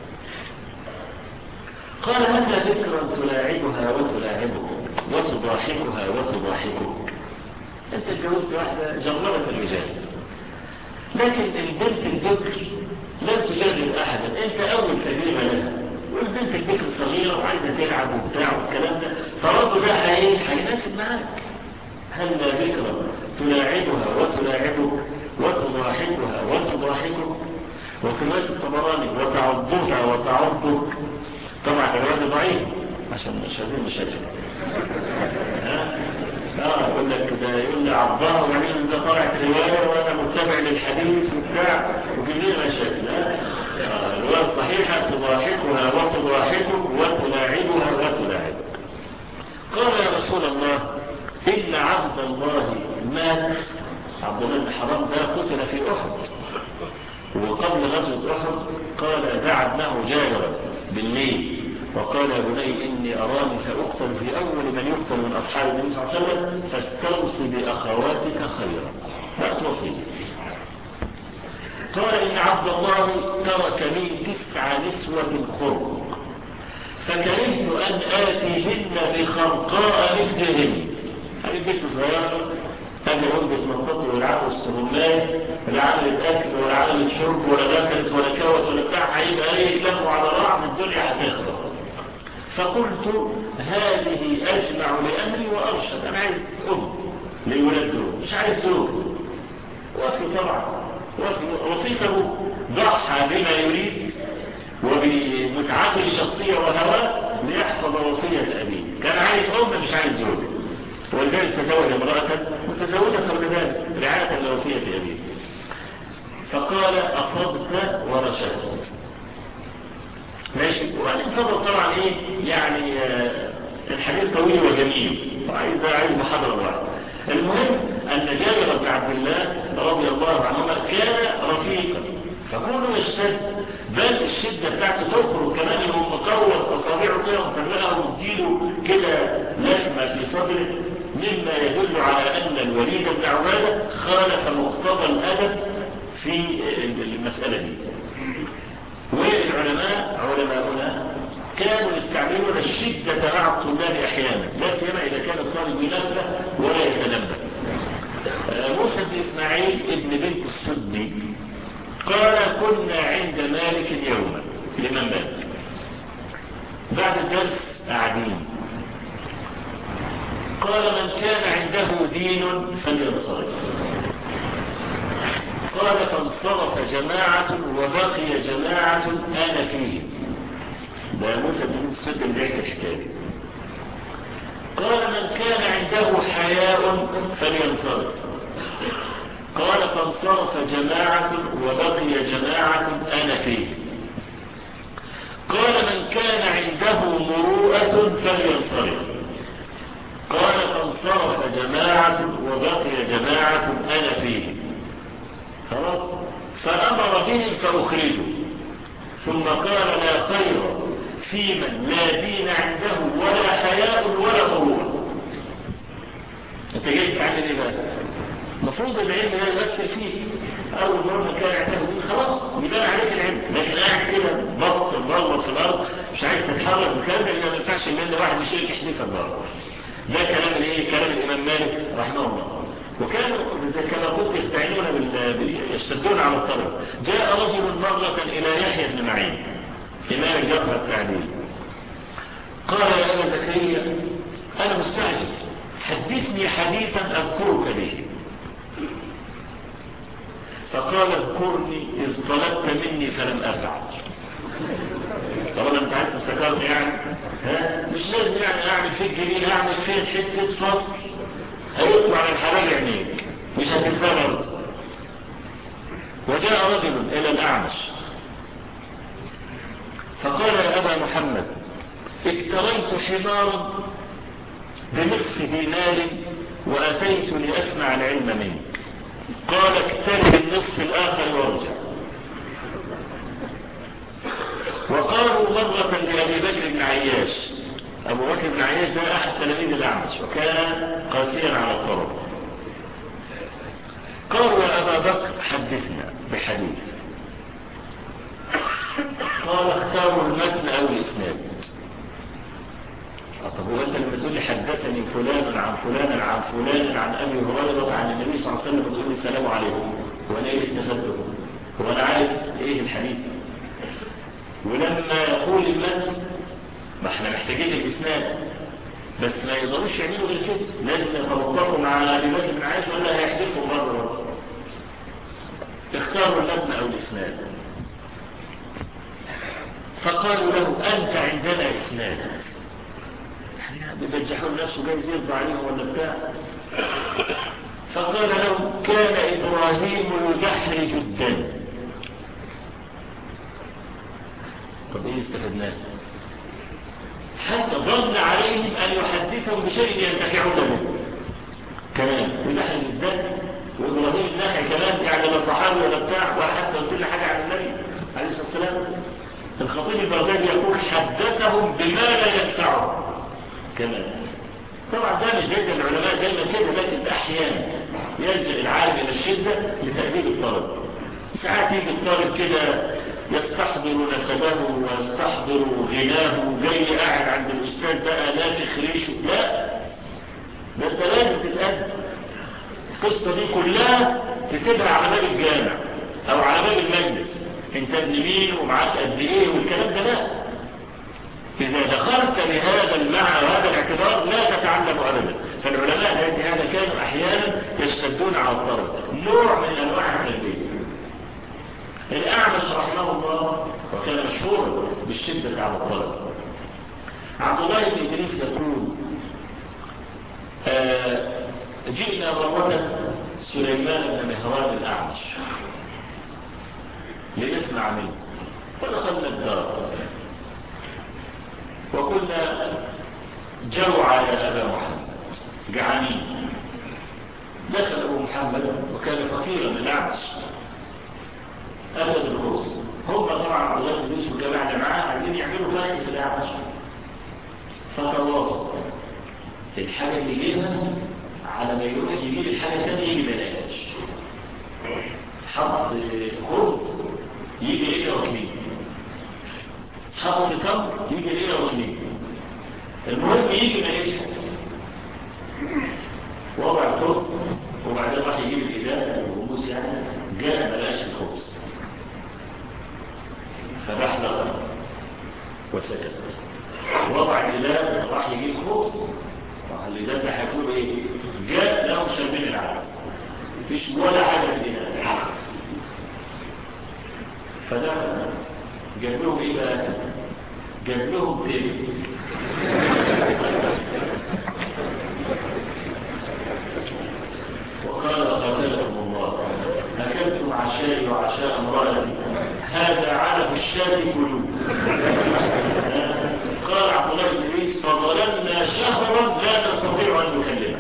قال هل ذكرا تلاعبها وتلاعبك وتضاحكها وتضاحكك انت اتجوزت واحدة جربت الرجال لكن البنت الذكر لم تجرب احدا انت اول تجربة لها والبنت البكر صغيرة وعايزة تلعب وبتاع والكلام ده فرده ده هيناسب معاك هل ذكرى تلاعبها وتلاعبك وتضاحكها وتضاحكك وفي رواية الطبراني وتعضك وتعضك طبعا الرواية ضعيف عشان مش عايزين مشاكل ها اه يقول لك ده يقول لي عضها وبعدين ده طلعت رواية وانا متبع للحديث وبتاع وجيب لي مشاكل ها الرواية الصحيحة تضاحكها وتضاحكك وتلاعبها وتلاعبك قال يا رسول الله إن عبد الله مات عبد الله بن حرام ده قتل في أحد وقبل غزوة أحد قال دعبناه جابرا بالليل وقال يا بني إني أراني سأقتل في أول من يقتل من أصحاب النبي صلى الله عليه وسلم فاستوصي بأخواتك خيرا لا توصي قال إن عبد الله ترك لي تسع نسوة خرق فكرهت أن آتيهن بخرقاء مثلهن هذه البيت صغيرة هذه وجبة منطقة والعقل السهمات لا عملت أكل ولا عملت شرب ولا غسلت ولا كوت ولا بتاع هيبقى ايه يتلموا على بعض الدنيا هتخرب فقلت هذه أجمع لأمري وأرشد أنا عايز أم للولاد دول مش عايز زوج وفي طبعا وفي وصيته ضحى بما يريد وبمتعته الشخصية وهواه ليحفظ وصية أبيه كان عايز أم مش عايز زوج ولذلك تزوج امرأة متزوجة قبل ذلك رعاية لوصية أبيه فقال أصبت ورشدت ماشي وبعدين فضل طبعا ايه يعني آه الحديث طويل وجميل وعايز عايز محاضرة واحدة المهم أن جابر بن عبد الله رضي الله عنهما كان رفيقا فكونه يشتد بل الشدة بتاعته تخرج كمان يوم مقوص أصابعه كده ومفرقها ومديله كده لكمة في صدره مما يدل على أن الوليد بن عبادة خالف مقتضى الأدب في المسألة دي والعلماء علماؤنا كانوا يستعملون الشدة مع الطلاب أحيانا لا سيما إذا كان الطالب ينبه ولا يتنبه موسى بن إسماعيل ابن بنت السدي قال كنا عند مالك يوما لمن مالك بعد الدرس قاعدين قال من كان عنده دين فلينصرف قال فانصرف جماعة وبقي جماعة أنا فيهم ده موسى بن السد اللي بيحكي الحكايه قال من كان عنده حياء فلينصرف قال فانصرف جماعة وبقي جماعة أنا فيه قال من كان عنده مروءة فلينصرف قال فانصرف جماعة وبقي جماعة أنا فيه خلاص فأمر بهم فأخرجوا ثم قال لا خير في من لا دين عنده ولا حياء ولا ضروره انت جاي تعلم ايه بقى المفروض العلم لا يمثل فيه اول مره كان عنده دين خلاص يبان عليك العلم لكن قاعد كده بط مبلط في الارض مش عايز تتحرك بكلام ده ما ينفعش ان واحد يشيل يحدفك بره ده كلام الايه كلام الامام مالك رحمه الله وكانوا زي كما قلت يستعينون بال... يشتدون على الطلب جاء رجل مرة إلى يحيى بن معين إمام الجرح التعديل قال يا أبا زكريا أنا مستعجل حدثني حديثا أذكرك به فقال اذكرني إذ طلبت مني فلم أفعل طبعا انت عايز تفتكرني يعني ها مش لازم يعني اعمل فيك جميل اعمل فيك حته فصل هيطلع على الحلال عينيك مش هتنساه برضه وجاء رجل الى الاعمش فقال يا ابا محمد اكتريت حمارا بنصف دينار واتيت لاسمع العلم منك قال اكتري النصف الاخر وارجع وقالوا مرة لأبي بكر بن عياش أبو بكر بن عياش ده أحد تلاميذ الأعمش وكان قاسيا على الطرق قالوا يا أبا بكر حدثنا بحديث قال اختاروا المتن أو الإسناد طب هو أنت لما تقول لي حدثني فلان عن فلان عن فلان عن أبي هريرة عن النبي صلى الله عليه وسلم تقول لي السلام عليكم وأنا إيه استفدته هو أنا عارف إيه الحديث ولما يقول المتن ما احنا محتاجين الاسناد بس ما يقدروش يعملوا غير كده لازم يتوقفوا مع ابي بكر بن عائشه ولا هيحدفوا مره مره اختاروا المتن او الاسناد فقالوا له انت عندنا اسناد بيبجحوا نفسه جاي يرضى عليهم ولا بتاع فقال له كان ابراهيم يدحرج الدم طب ايه استفدناه حتى ظن عليهم ان يحدثهم بشيء ينتفعون به كمان ونحن الدم وابراهيم الناحية كمان يعني لا صحابي ولا بتاع ولا حتى قلت لنا حاجة عن النبي عليه الصلاة والسلام الخطيب البغدادي يقول حدثهم بما لا ينفعهم كمان طبعا ده مش جيد العلماء دايما كده لكن احيانا يلجأ العالم الى الشدة لتأديب الطلب ساعات يجي الطالب كده يستحضر نسبه ويستحضر غناه جاي قاعد عند الأستاذ بقى نافخ ريشه لا ده انت لازم تتقدم القصة دي كلها تسيبها على باب الجامع او على باب المجلس انت ابن مين ومعاك قد ايه والكلام ده لا اذا دخلت لهذا المعنى وهذا الاعتبار لا تتعلم ابدا فالعلماء هذا كانوا احيانا يشتدون على الطرد نوع من انواع التربيه الأعمش رحمه الله وكان مشهورا بالشدة على الطلب عبد الله بن إدريس يقول آه جئنا مرة سليمان بن مهران الأعمش لنسمع منه فدخلنا الدار وقلنا جوع يا أبا محمد جعانين دخل أبو محمد وكان فقيرا الأعمش أخذ الخبز هم طبعا عبد الله بن يوسف والجماعة اللي معاه عايزين يعملوا فرق في الأعمش فتواصل الحاجة اللي يجيبها على ما يروح يجيب الحاجة الثانية يجي بلاش حط خبز يجي ليلة واثنين حط تمر يجي ليلة واثنين المهم يجي ما يشحن وضع الخبز وبعدين راح يجيب الإزالة والرموز يعني جاء بلاش الخبز فبحلق وسكت وضع الإزالة راح يجيب خبز راح الإزالة ده هيقول إيه جاء له شربين العدس مفيش ولا حاجة في الإزالة فده جاب لهم إيه بقى جاب لهم تاني وقال قتلكم الله أكلتم عشائي وعشاء امرأتي هذا علف الشاة قلوب قال عبد الله بن عيسى فظلمنا شهرا لا نستطيع أن نكلمه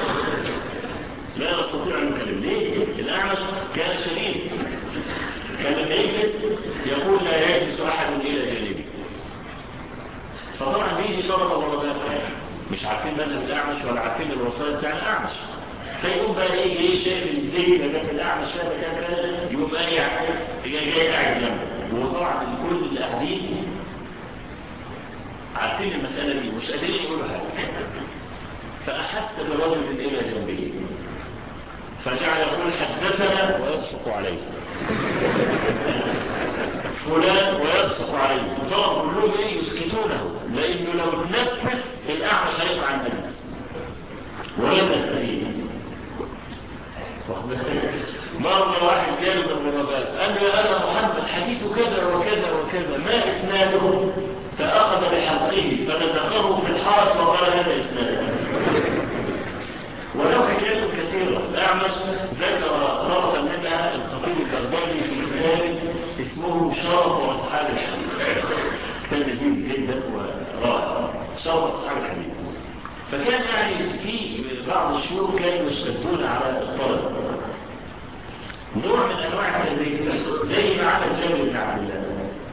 لا نستطيع أن نكلمه ليه؟ الأعمش كان شديد كان لما يجلس يقول لا يجلس أحد إلى جانبي فطبعا بيجي طلبة ضربات مش عارفين مذهب الأعمش ولا عارفين الوصايا بتاع الأعمش فيقوم بقى ايه ايه شايف الدين ده في الاعمى شايف كان كذا يقوم بقى يعني جاي جاي قاعد جنبه وطبعا كل اللي قاعدين عارفين المسألة دي مش قادرين يقولوا حاجة فأحس برجل إلى جنبه فجعل يقول حدثنا ويبصق عليه فلان ويبصق عليه طبعا كلهم ايه يسكتونه لانه لو نفس الاعمش هيقع عن الناس ولم يستفيد مرة واحد جاله من الرباب قال له أنا محمد حديث كذا وكذا وكذا ما إسناده فأخذ بحلقه فنزقه في الحرس وقال هذا إسناده ولو حكايات كثيرة الأعمش ذكر طرفا منها الخطيب البغدادي في كتاب اسمه شرف وأصحاب الحديث كان لذيذ جدا ورائع شرف أصحاب الحديث فكان يعني في بعض الشيوخ كانوا يشتدون على الطلب نوع من انواع التدريب زي ما عمل جابر بن عبد الله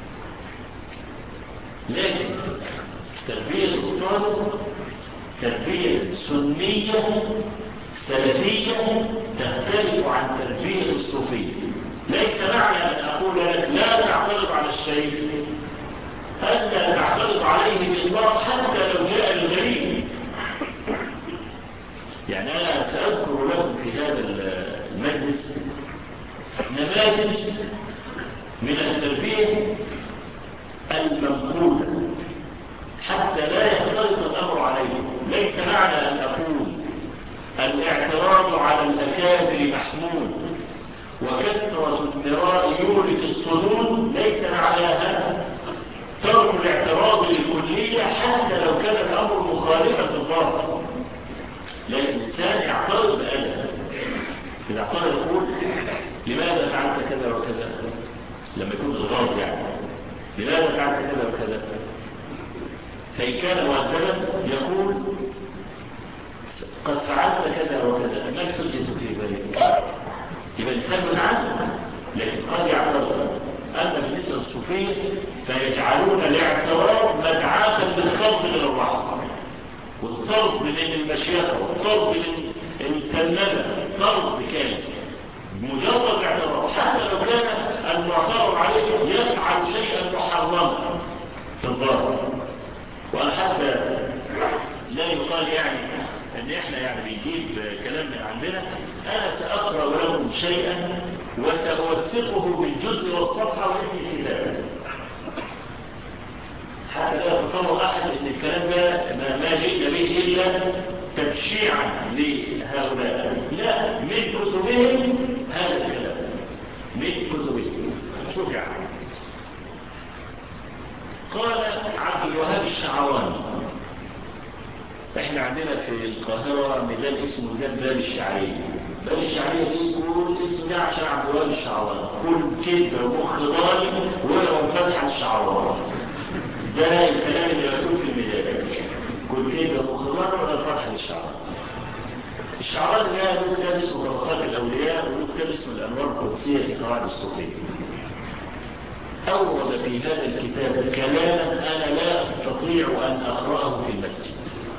لكن تربية الطالب تربية سنية سلفية تختلف عن تربية الصوفية ليس معنى أن أقول لك لا تعترض على الشيء ألا تعترض عليه بإطلاق حتى لو جاء الغريب يعني أنا سأذكر لكم في هذا المجلس نماذج من التربية المنقولة حتى لا يختلط الأمر عليه ليس معنى أن أقول الاعتراض على الأكابر محمود وكثرة المراء يورث الصدور ليس معناها ترك الاعتراض للكلية حتى لو كان الأمر مخالفا في الظاهر لكن الإنسان يعترض بأدب إذا اعترض يقول لماذا فعلت كذا وكذا لما يكون الغاز يعني لماذا فعلت كذا وكذا فإن كان مؤدبا يقول قد فعلت كذا وكذا ما الحجة في ذلك يبقى الإنسان متعلم لكن قد يعترض أما بالنسبة للصوفية فيجعلون الاعتراض مدعاة للخلق من الرحمة والطرد من المشيخة والطرد من التنمة طرد كامل مجرد اعتراض حتى لو كان المعترض عليه يفعل شيئا محرما في الظاهر وحتى لا يقال يعني ان احنا يعني بنجيب كلام من عندنا انا ساقرا لهم شيئا وسأوثقه بالجزء والصفحة واسم الكتاب حتى لا يتصور أحد أن الكلام ده ما جئنا به إلا تبشيعا لهؤلاء لا من كتبهم هذا الكلام من كتبهم شوف يعني قال عبد الوهاب الشعراني احنا عندنا في القاهرة ميدان اسمه ميدان باب الشعرية باب الشعرية دي يقول اسم ده عشان عبد الوهاب الشعراني كل كده ومخ ضالي ولو فتح الشعراني ده الكلام اللي مكتوب في الميدان كل كده مخ ضالي ولا فتح الشعراني الشعراني ده له كتاب اسمه طبقات الأولياء وله كتاب اسمه الأنوار القدسية في قواعد الصوفية أورد في هذا الكتاب كلاما أنا لا أستطيع أن أقرأه في المسجد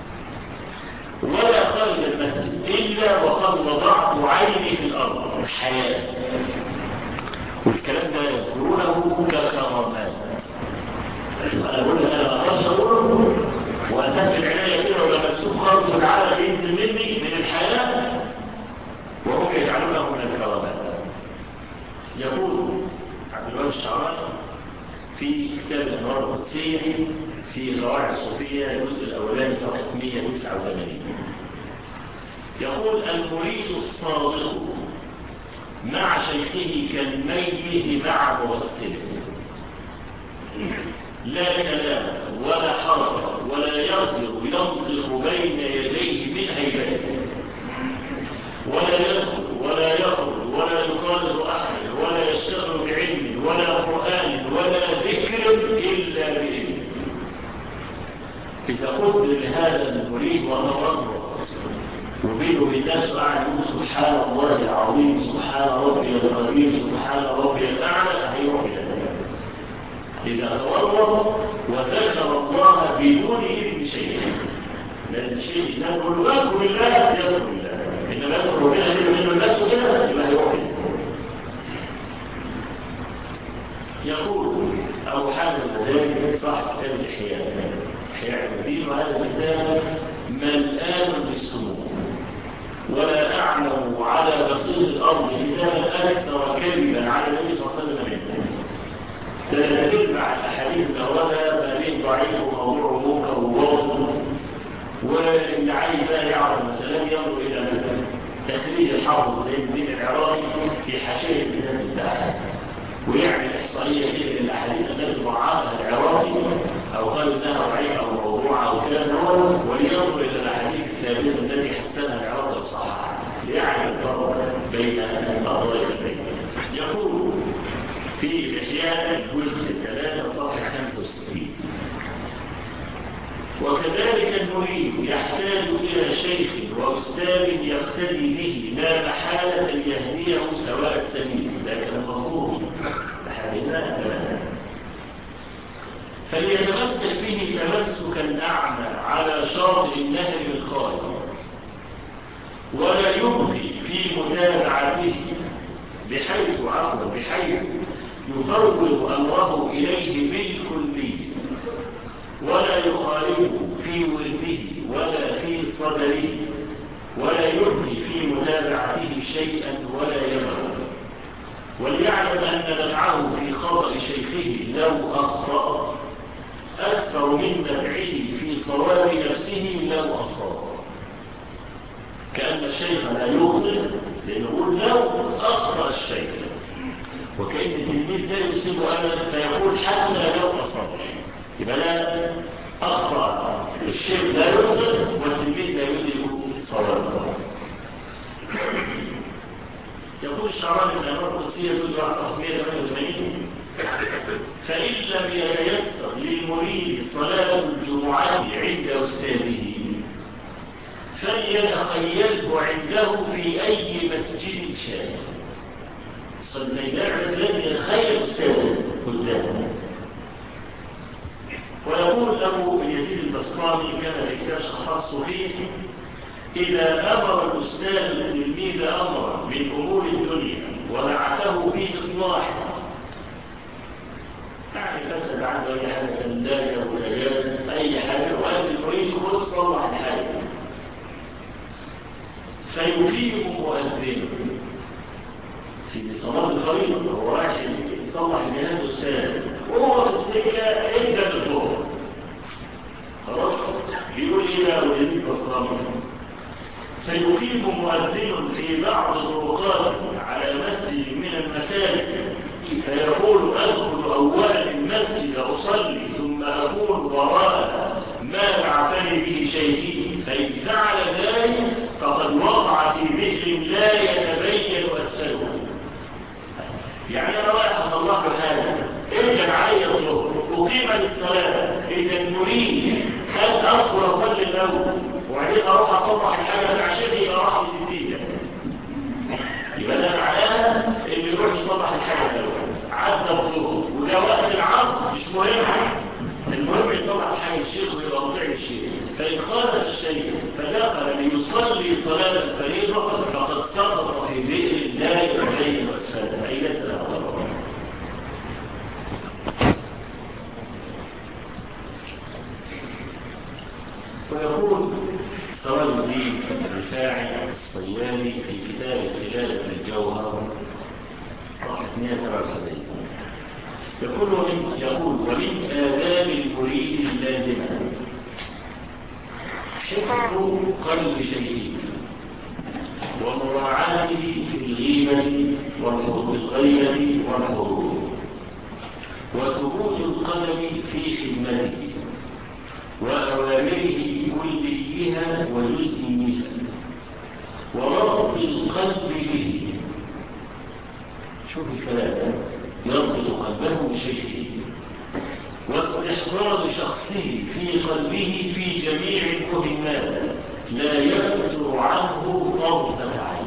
ولا خارج المسجد إلا وقد وضعت عيني في الأرض حياة والكلام ده يذكرونه ككرامات أنا بقول لك أنا ما أقدرش أقوله وأسافر العناية كده ولا مكسوف خالص والعالم ينزل مني من الحياة وهم يجعلونه من الكرامات يقول عبد الوهاب الشعراني في كتاب الأنوار القدسية في قواعد الصوفية الجزء الأولاني صفحة 189 يقول المريد الصادق مع شيخه كالميت مع مغسله لا كلام ولا حركة ولا يصدر ينطق بين يديه من هيبته ولا يدخل ولا يخرج ولا يقادر أحد ولا يشتغل بعلم ولا قرآن ولا ذكر إلا بإذنه إذا قلت لهذا المريد وتمرد وبينه بالناس قاعد يقول سبحان الله العظيم سبحان ربي القدير سبحان ربي الأعلى هيروح إلى ذلك إذا تورط وذكر الله بدون إذن شيء لأن الشيء إذا كل ذكر الله يذكر الله إنما يذكر ربنا يذكر منه الناس كده يبقى هيروح يقول أبو حامد الغزالي صاحب كتاب الإحياء إحياء المدين وهذا الكتاب ملآن بالسموم ولا أعلم على بصير الأرض كتابا أكثر كذبا على النبي صلى الله عليه وسلم منه تتبع الأحاديث الأولى ما بين ضعيف وموضوع منكر وواضح واللي عايز بقى يعرف مثلا ينظر إلى تخريج الحافظ زي الدين العراقي في حاشية الكتاب بتاعه ويعمل إحصائية كده للأحاديث التي ضعفها العراقي أو قال إنها ضعيفة أو موضوعة أو كلام هو ولينظر إلى الأحاديث الثابتة التي حسنها العراقي وصححها ليعمل الفرق بين القضايا البين يقول في إحياء الجزء الثلاثة صفحة 65 وكذلك المريد يحتاج إلى شيخ وأستاذ يقتدي به لا محالة يهديه سواء السبيل لكن المفروض لحدنا فليتمسك به تمسكا أعمى على شاطئ النهر الخالي ولا يبقي في متابعته بحيث عقل بحيث يفوض أمره إليه بالكلية ولا يخالفه في ورده ولا في صدره ولا يبقي في متابعته شيئا ولا يمر وليعلم أن نفعه في خطأ شيخه لو أخطأ أكثر من نفعه في صواب نفسه لو أصاب كأن الشيخ لا يخطئ لنقول لو أخطأ الشيخ وكأن التلميذ لا يصيب أبدا فيقول حتى لو أصاب يبقى لا أخطأ الشيخ لا يخطئ والتلميذ لا يدرك صوابه يقول الشعراني من الأمر القدسية جزء 188 فإن لم يتيسر للمريد صلاة الجمعة عند أستاذه فليتخيله عنده في أي مسجد شاء صلينا الذي يتخيل أستاذه قدامه ويقول أبو يزيد البسطامي كما ذكر خاص فيه إذا أمر الأستاذ التلميذ أمرا من أمور الدنيا ونعته في إصلاحه يعني فسد عنه أي حاجة ثلاجة وثلاجات أي حاجة وقال المريد خذ صلح الحاجة فيفيد مؤذن في صلاة الفريضة هو رايح يصلح جهاز أستاذ وهو في السكة ابدأ بالظهر خلاص بيقول إيه بقى ويزيد بصرامي سيقيم مؤذن في بعض الطرقات على مسجد من المساجد فيقول أدخل أولا المسجد أصلي ثم أكون وراء ما بعثني به شيئي فإن فعل ذلك فقد وقع في ذكر لا يتبين أسفله يعني أنا رايح أصلح له حاجة ارجع علي الظهر أقيم للصلاة إذا نريد أن أدخل أصلي الاول وبعدين اروح اصلح الحاجه مع شيخي يبقى راح ب 60 يبقى ده معناها اللي يروح يصلح الحاجه الاول عدى الظهر وده وقت العصر مش مهم المهم يصلح الحاجه الشيخ ويبقى مطيع الشيء فان خالف الشيء فدخل ليصلي صلاه الفريضه فقد سقط في ذكر الله عليه وسلم اي ليس له ضرر ويقول سواد الدين الرفاعي الصياني في كتاب خلالة الجوهر صفحة 177 يقول ومن يقول ومن آداب المريد اللازمة حفظ قلب شيء ومراعاته في الغيبة والغيبة والحضور وثبوت القدم في خدمته وأوامره كليها وجزئيها وربط القلب به شوف الكلام يربط قلبه بشيء واستحضار شخصه في قلبه في جميع المهمات لا يفتر عنه طرفة عين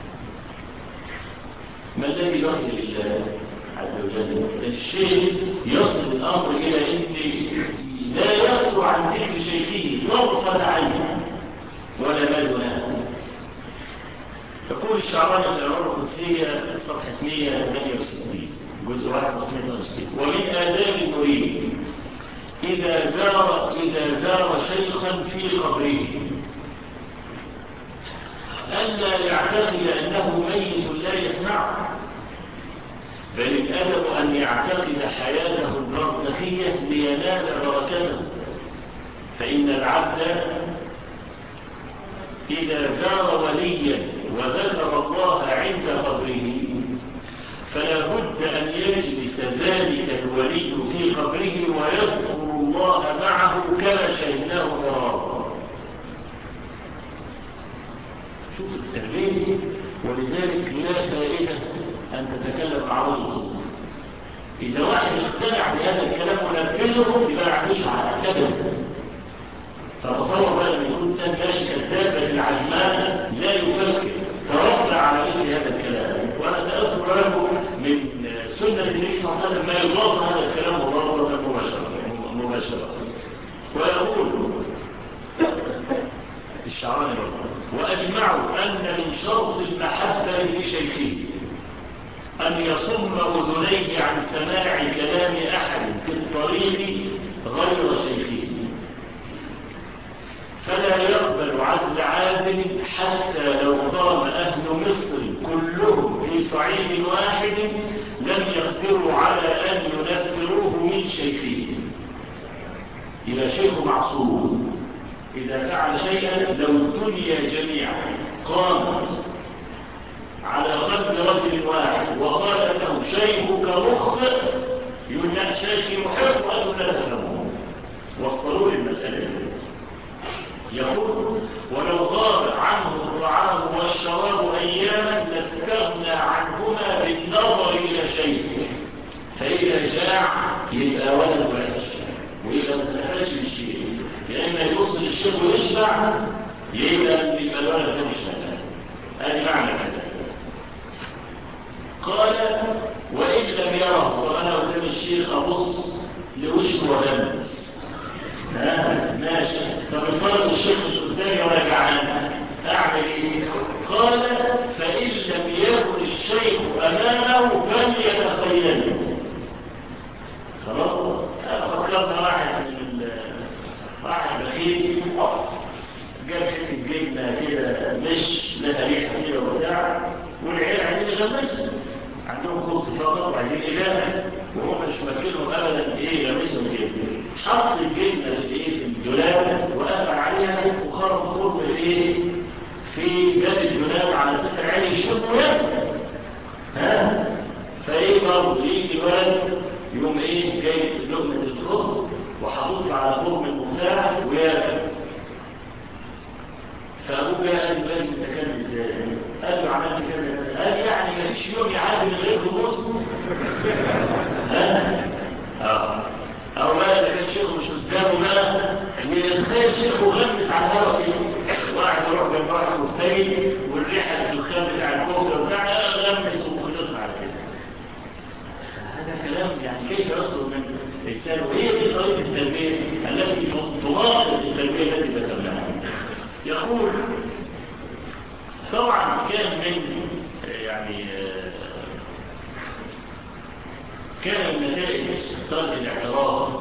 ما الذي يرضي لله عز وجل الشيء يصل الأمر إلى أن لا يفتر عن ذكر شيخه طرفة عين ولا ما دونها يقول الشعراني في الأمر القدسية صفحة 168 جزء واحد صفحة 168 ومن آداب المريد إذا زار إذا زار شيخا في قبره ألا يعتقد أنه ميت لا يسمع بل الأدب أن يعتقد حياته البرزخية لينال بركته فإن العبد إذا زار وليا وذكر الله عند قبره فلا بد أن يجلس ذلك الولي في قبره ويذكر الله معه كما شهدناه مرارا شوف التربيه ولذلك لا فائدة أن تتكلم عن الخطوة إذا واحد اقتنع بهذا الكلام ونفذه يبقى عندوش على كذب فتصور بقى لما يكون انسان ماشي كذاب بالعجمان لا يفكر تربى على مثل هذا الكلام وانا سالت له من سنه النبي صلى الله عليه وسلم ما يضاد هذا الكلام مضادة مباشره مباشره ويقول الشعراني واجمعوا ان من شرط المحبه لشيخه أن يصم أذنيه عن سماع كلام أحد في الطريق غير شيخه فلا يقبل عزل عادل حتى لو قام أهل مصر كلهم في صعيد واحد لم يقدروا على أن ينفروه من شيخه إذا شيخ معصوم إذا فعل شيئا لو الدنيا جميعا قامت على قلب رجل واحد وقال له شيخك مخطئ يقول لا شيخي محب وأنه لا تفهمه وصلوا لي المسألة يقول ولو غاب عنه الطعام والشراب أياما لاستغنى عنهما بالنظر إلى شيء فإذا جاع يبقى ولد وحش وإذا ما استفادش بالشيء يا إما يوصل الشيخ ويشبع يبقى يبقى الولد ده مش نافع هذه معنى كده قال وإن لم يره وأنا قدام الشيخ أبص لوشه ولمس ماشي طب الفرد الشيخ مش قدامي ولا جعان أعمل إيه؟ قال فإن لم يكن الشيخ أمامه فليتخيله خلاص فكرنا واحد من واحد بخيل جاب حته جبنه كده مش لها ريحه كده وبتاع والعيال عايزين يغمسوا عندهم خبز فقط وعايزين إله وهم مش ماكلهم أبدا إيه يغمسهم كده حط الجبنة في إيه في الدولاب وقفل عليها وخرج خبز في إيه في جاب الدولاب على أساس العين يشربوا ياكل ها فإيه برضه يجي ولد يقوم إيه جايب لقمة الخبز وحاططها على خرم المفتاح وياكل فأبوه قال قال بالي انت كان ازاي قال له عملت كذا قال يعني ما فيش يوم يعدي من غير رموز ها اه او ما اذا كان شيخه مش قدامه بقى ويتخيل شيخه غمس على البيت والريحة الدخان بتاع الكوكب بتاعها غمس وخلصنا على كده هذا كلام يعني كيف يصل من الإنسان وهي دي طريقة التربية التي تناقض التربية التي ذكرناها يقول طبعا كان من يعني كان من نتائج ترك الاعتراض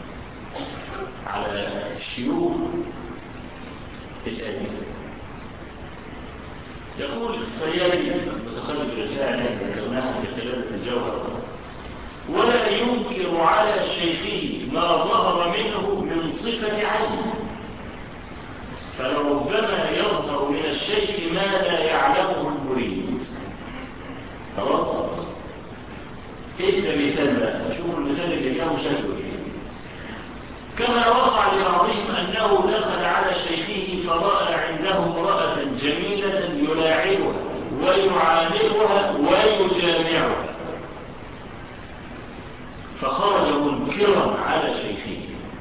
على الشيوخ الآدمة يقول الصيادي المتخلف الرسالة ذكرناها في خلال الجوهر ولا ينكر على شيخه ما ظهر منه من صفة عين فلربما يظهر من الشيخ ما لا يعلمه المريد خلاص ايه مثال بقى شوفوا المثال اللي كان شكله كما وقع لبعضهم انه دخل على شيخه فراى عنده امراه جميله يلاعبها ويعاملها ويجامعها فخرج منكرا على شيخه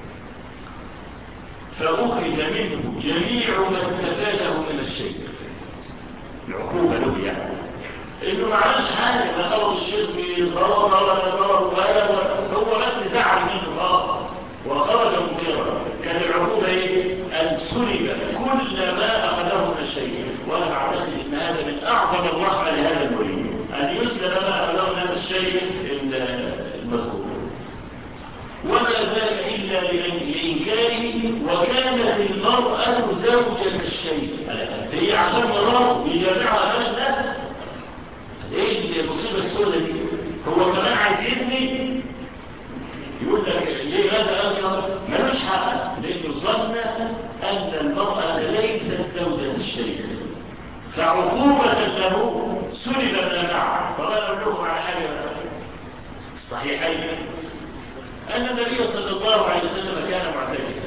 فأخذ منه جميع ما استفاده من الشيخ العقوبة له يعني انه ما عملش حاجة ما خلص الشيخ بضرر ولا ضرر ولا هو بس زعل منه خلاص وخرج منكرا كان العقوبة ايه؟ ان سلب كل ما اخذه من الشيء وانا اعتقد ان هذا من اعظم الرحمة لهذا المريد ان يسلب ما اخذه من هذا الشيء المذكور وما ذلك إلا لإنكاره وكانت المرأة زوجة الشيء هي عشان مراه يجامعها أمام الناس ايه المصيبة السوداء دي هو كمان عايز يبني يقول لك ليه هذا أنكر ملوش حق لأنه ظن أن المرأة ليست زوجة الشيخ فعقوبة له سلب ما معه فقال لكم على حاجة صحيحين أن النبي صلى الله عليه وسلم كان معتكفا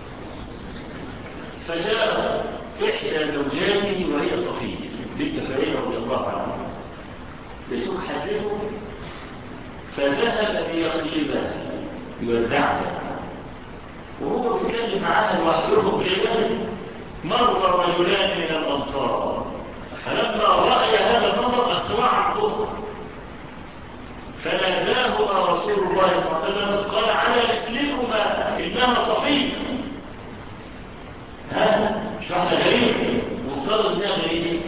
فجاء إحدى زوجاته وهي صفية بنت فريد رضي الله عنها لتحدثه فذهب ليقلبها يودعها وهو بيتكلم معاها لوحدهم كده مر رجلان من الأنصار فلما رأي هذا المنظر أسرع عن ظهره فناداهما رسول الله صلى الله عليه وسلم قال على رسلكما إنها صفية ها مش واحدة غريبة مفترض إنها غريبة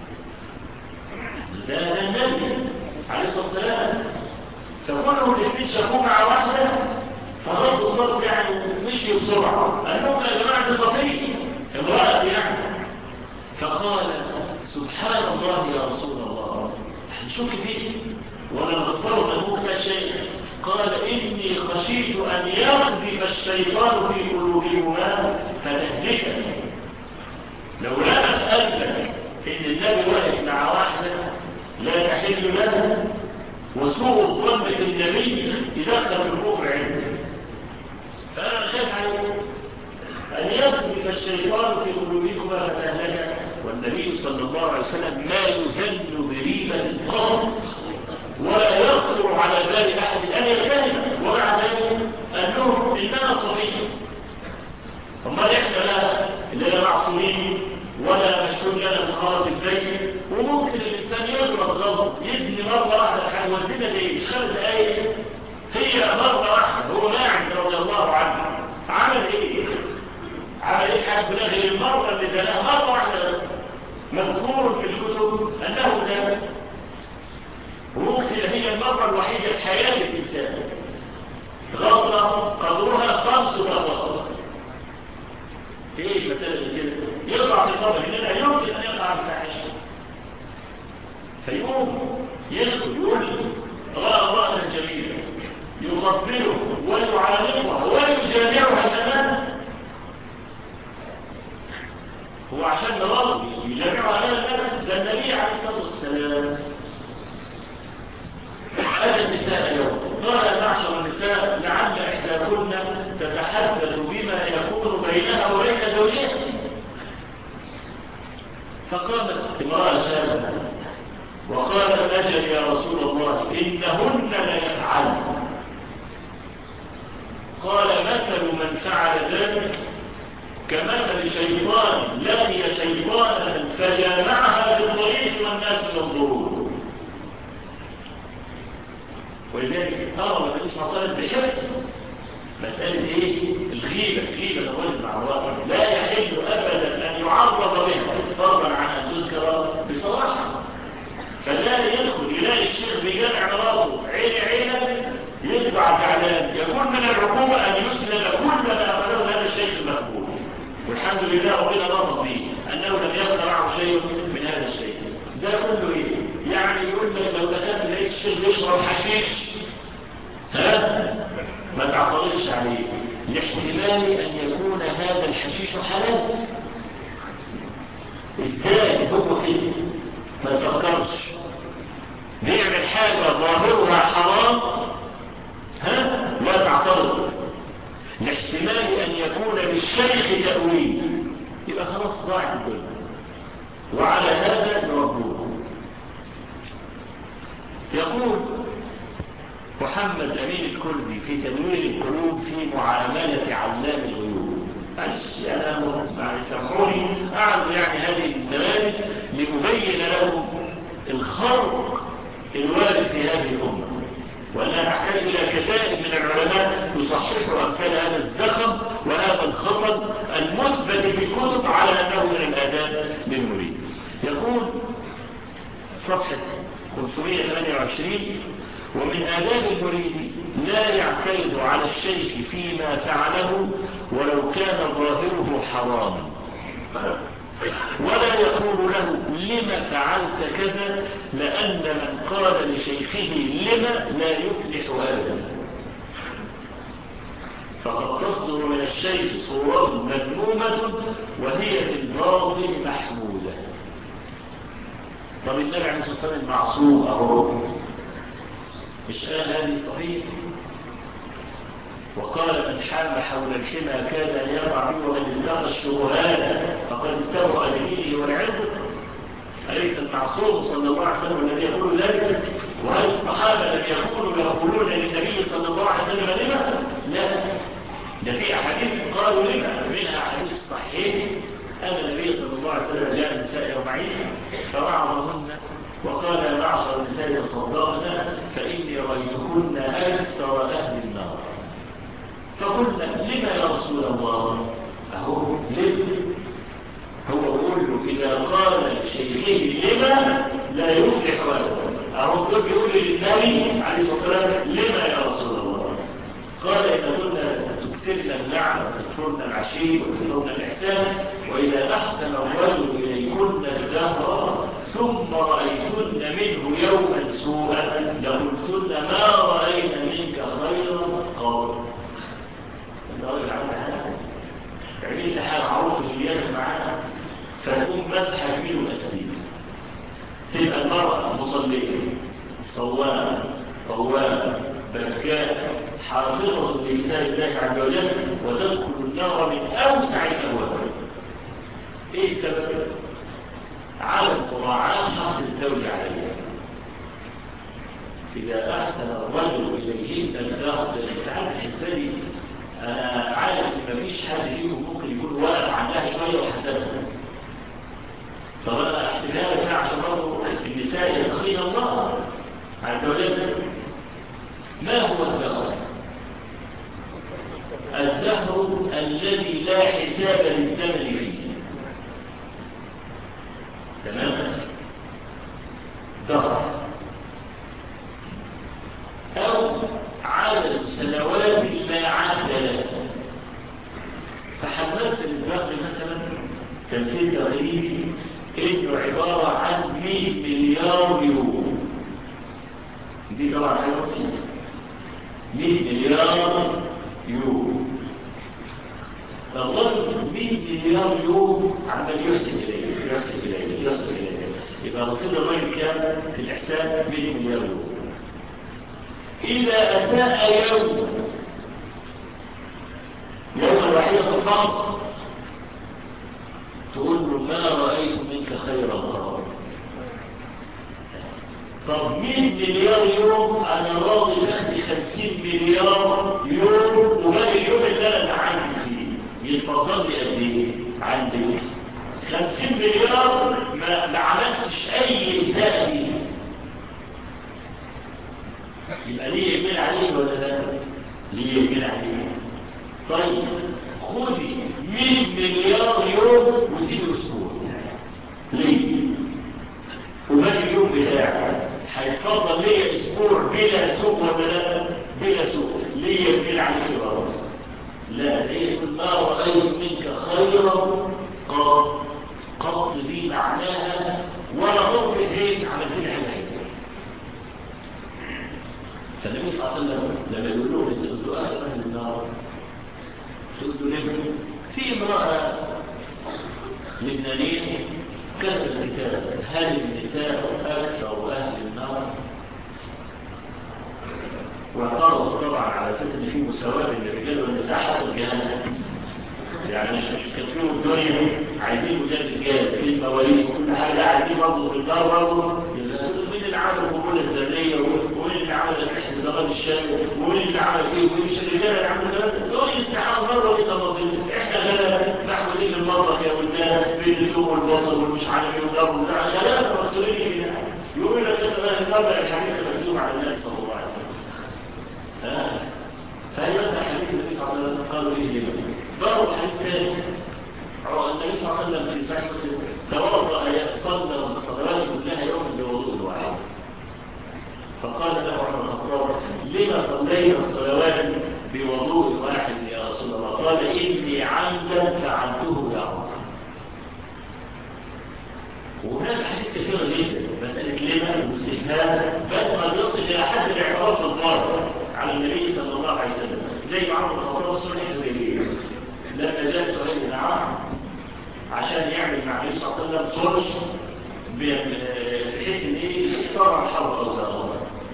ده ده النبي عليه الصلاة والسلام فكلهم الاثنين شافوه مع واحدة فردوا الضرب يعني مشي بسرعة قال لهم يا جماعة دي صفية امرأة يعني فقال سبحان الله يا رسول الله شوف كتير ولم تصرف المخ شيء قال إني خشيت أن يغذب الشيطان في قلوبهما فتهلكني لولا أسألتك إن النبي واقف مع واحدة لا تحل لها وسوء الظن في النبي يدخل الكفر عنده فأنا خاف عليه أن يغذب الشيطان في قلوبهما فتهلك والنبي صلى الله عليه وسلم ما يزن بريبة قط ولا يخطر على بال أحد أن يتهم ومع ذلك أنهم إننا صفية أما إحنا لا لنا معصومين ولا مشهور لنا بخلاص الزي وممكن الإنسان يضرب غلط يبني مرة واحدة حاجة والدنا ليه مش خمس دقايق هي مرة واحدة هو ماعز رضي الله عنه عمل إيه؟ عمل إيه حاجة بلاغي المرة اللي دلاها مرة واحدة مذكور في الكتب أنه ذلك وممكن هي المرة الوحيدة في حياة الإنسان غلطة قدرها خمس غلطات ايه المسألة كده يقع في القبر إننا يمكن أن يقع الفاحشة فيقوم يدخل يقول رأى امرأة جميلة يقبله ويعانقها ويجامعها كمان هو عشان نراضي يجامعها أمام ده النبي عليه الصلاة والسلام أتى النساء يوم قال يا معشر النساء لعل إحداكن تتحدث بما يكون بينها وبين زوجها فقامت امرأة شابة وقالت أجل يا رسول الله إنهن لا يفعلن قال مثل من فعل ذلك كمثل شيطان لقي شيطانا فجامعها في الطريق والناس ينظرون ولذلك أمر النبي صلى الله عليه وسلم بحفظ مسألة إيه؟ الغيبة الغيبة الرجل مع الواقع لا يحل أبدا أن يعرض بها فرضا عن أن تذكر بصراحة فلا يدخل يلاقي الشيخ بجامع راسه عين عينه يدفع زعلان يكون من العقوبة أن يسلم كل ما أخذه هذا الشيخ المقبول والحمد لله ربنا لطف به أنه لم يبقى معه شيء من هذا الشيء ده كله إيه؟ يعني يقول لك لو دخلت لقيت الشيخ بيشرب حشيش ها ما تعترضش عليه لاحتمال أن يكون هذا الحشيش حلال ازاي هو كده ما تفكرش بيعمل حاجة ظاهرها حرام ها لا تعترض لاحتمال أن يكون للشيخ تأويل يبقى خلاص ضاعت الدنيا وعلى هذا نربوه يقول محمد أمين الكردي في تنوير القلوب في معاملة علام الغيوب معلش أنا يعني سامحوني أعرض يعني هذه النماذج لأبين لهم الخرق الوارد في هذه الأمة وأنها تحتاج إلى كتائب من العلماء يصححوا أمثال هذا الزخم وهذا الخطر المثبت في الكتب على أنه من الآداب للمريد يقول صفحة 528 ومن آداب المريد لا يعترض على الشيخ فيما فعله ولو كان ظاهره حراما ولا يقول له لما فعلت كذا لأن من قال لشيخه لما لا يفلح أبدا فقد تصدر من الشيخ صورة مذمومة وهي في الباطن محمودة طب النبي عليه الصلاة والسلام معصوم أهو مش قال هذه صحيح وقال من حام حول الحمى كاد أن يقع فيه ومن اتقى الشبهات فقد استوى دينه والعرض أليس المعصوم صلى الله عليه وسلم الذي يقول ذلك وهل الصحابة لم يقولوا يقولون للنبي صلى الله عليه وسلم لما؟ لا ده في أحاديث قالوا لما منها أحاديث صحيح أن النبي صلى الله عليه وسلم جاء النساء يومين فوعظهن وقال يا معشر النساء تصدقنا فإني رأيتكن أكثر أهل النار فقلنا لما يا رسول الله أهو لما هو يقول له إذا قال شيخه لما لا يفلح أبدا أهو كيف يقول للنبي عليه الصلاة والسلام لما يا رسول الله قال إن كنا تكثرنا اللعنة وتكفرنا العشير وتكفرنا الإحسان وإذا أحسن الرجل إليكن الزهر ثم رأيتن منه يوما سوءا لقلتن ما رأينا منك خيرا قال الراجل عمل هذا عملت حاجة معروفة جليانة معانا فتقوم مسح جميل الأسليم تبقى المرأة مصلية صوامة قوامة بكاء حافظة لكتاب الله عز وجل وتدخل النار من أوسع الأبواب إيه السبب؟ عدم مراعاة حق الزوج عليها إذا أحسن الرجل إليهن الزهر للاتحاد الحسابي أنا عارف إن مفيش حد فيهم ممكن يكون واقف عندها شوية وحسنها طب أنا أحسبها لك عشان برضه النساء يتقين الله عز وجل ما هو الدهر؟ الدهر الذي لا حساب للزمن فيه تمام ضغط أو عدد سنوات لا عد له فحملت الضغط مثلا تمثيل تغريبي انه عبارة عن 100 مليار يورو دي طبعا حاجة بسيطة 100 مليار يورو فالله 100 مليار يورو عمال يحسن إليه يحسن إليه يحسن إليه يبقى رصيد الراجل كام في الإحسان 100 مليار يورو إذا أساء يوم يوم الوحيدة فقط تقول له ما رأيت منك خيرا قرار طب 100 مليار يوم أنا راضي تاخدي 50 مليار يوم وباقي اليوم اللي أنا دعاني فيه يتفضل لي قد ايه عندي 50 مليار ما, ما عملتش اي اساءه فيه يبقى ليه يقبل عليه ولا لا ليه يقبل عليه طيب خذي 100 مليار يوم وسيبي اسبوع ليه وباقي اليوم بتاعك هيتفضل ليا اسبوع بلا سوق ولا لا بلا سوق ليه يقبل عليك برضه لا ليه ما رأيت منك خيرا قط قط لي معناها ولا ضرب زين عملت لي حاجه فالنبي صلى الله عليه وسلم لما يقول له انت قلت اخر اهل النار قلت له ليه في امراه لبنانيه كتب الكتاب هل النساء اكثر اهل النار واعترضوا طبعا على اساس ان في مساواه بين الرجال والنساء حتى الجهنم يعني مش مش كتير الدنيا عايزين مجال الرجال في المواريث وكل حاجه عايزين برضه في الدار برضه مين اللي عمل القبول الذريه ومين اللي عمل اسلحه ضرب الشام ومين اللي عمل ايه ومين مش الرجال اللي عملوا كده دول استحاله مره ويتفاصيل احنا غلا محمودين المطبخ يا ولدان بين اللوم والبصل والمش عارف ايه وضرب غلا مسؤولين يقول لك مثلا النبع الحديث المكتوب على النبي صلى الله عليه وسلم فهي مثلا حديث النبي صلى الله عليه وسلم قالوا ايه ليه ضرب حديث ثاني النبي صلى الله عليه وسلم في صحيح مسلم توضا صلى الصلوات كلها يوم بوضوء واحد فقال له عمر الخطاب لما صليت الصلوات بوضوء واحد يا رسول الله قال اني عمدا فعلته يا عمر وهناك حديث كثيرة جدا مسألة لما واستفهام بل ما يصل إلى حد الاعتراف الظاهر على النبي صلى الله عليه وسلم زي ما عمر الخطاب الصلح الحديبية لما جاء سهيل بن عمرو عشان يعمل مع النبي صلى الله عليه وسلم صلح بحيث ان ايه طبعا حرب اوزار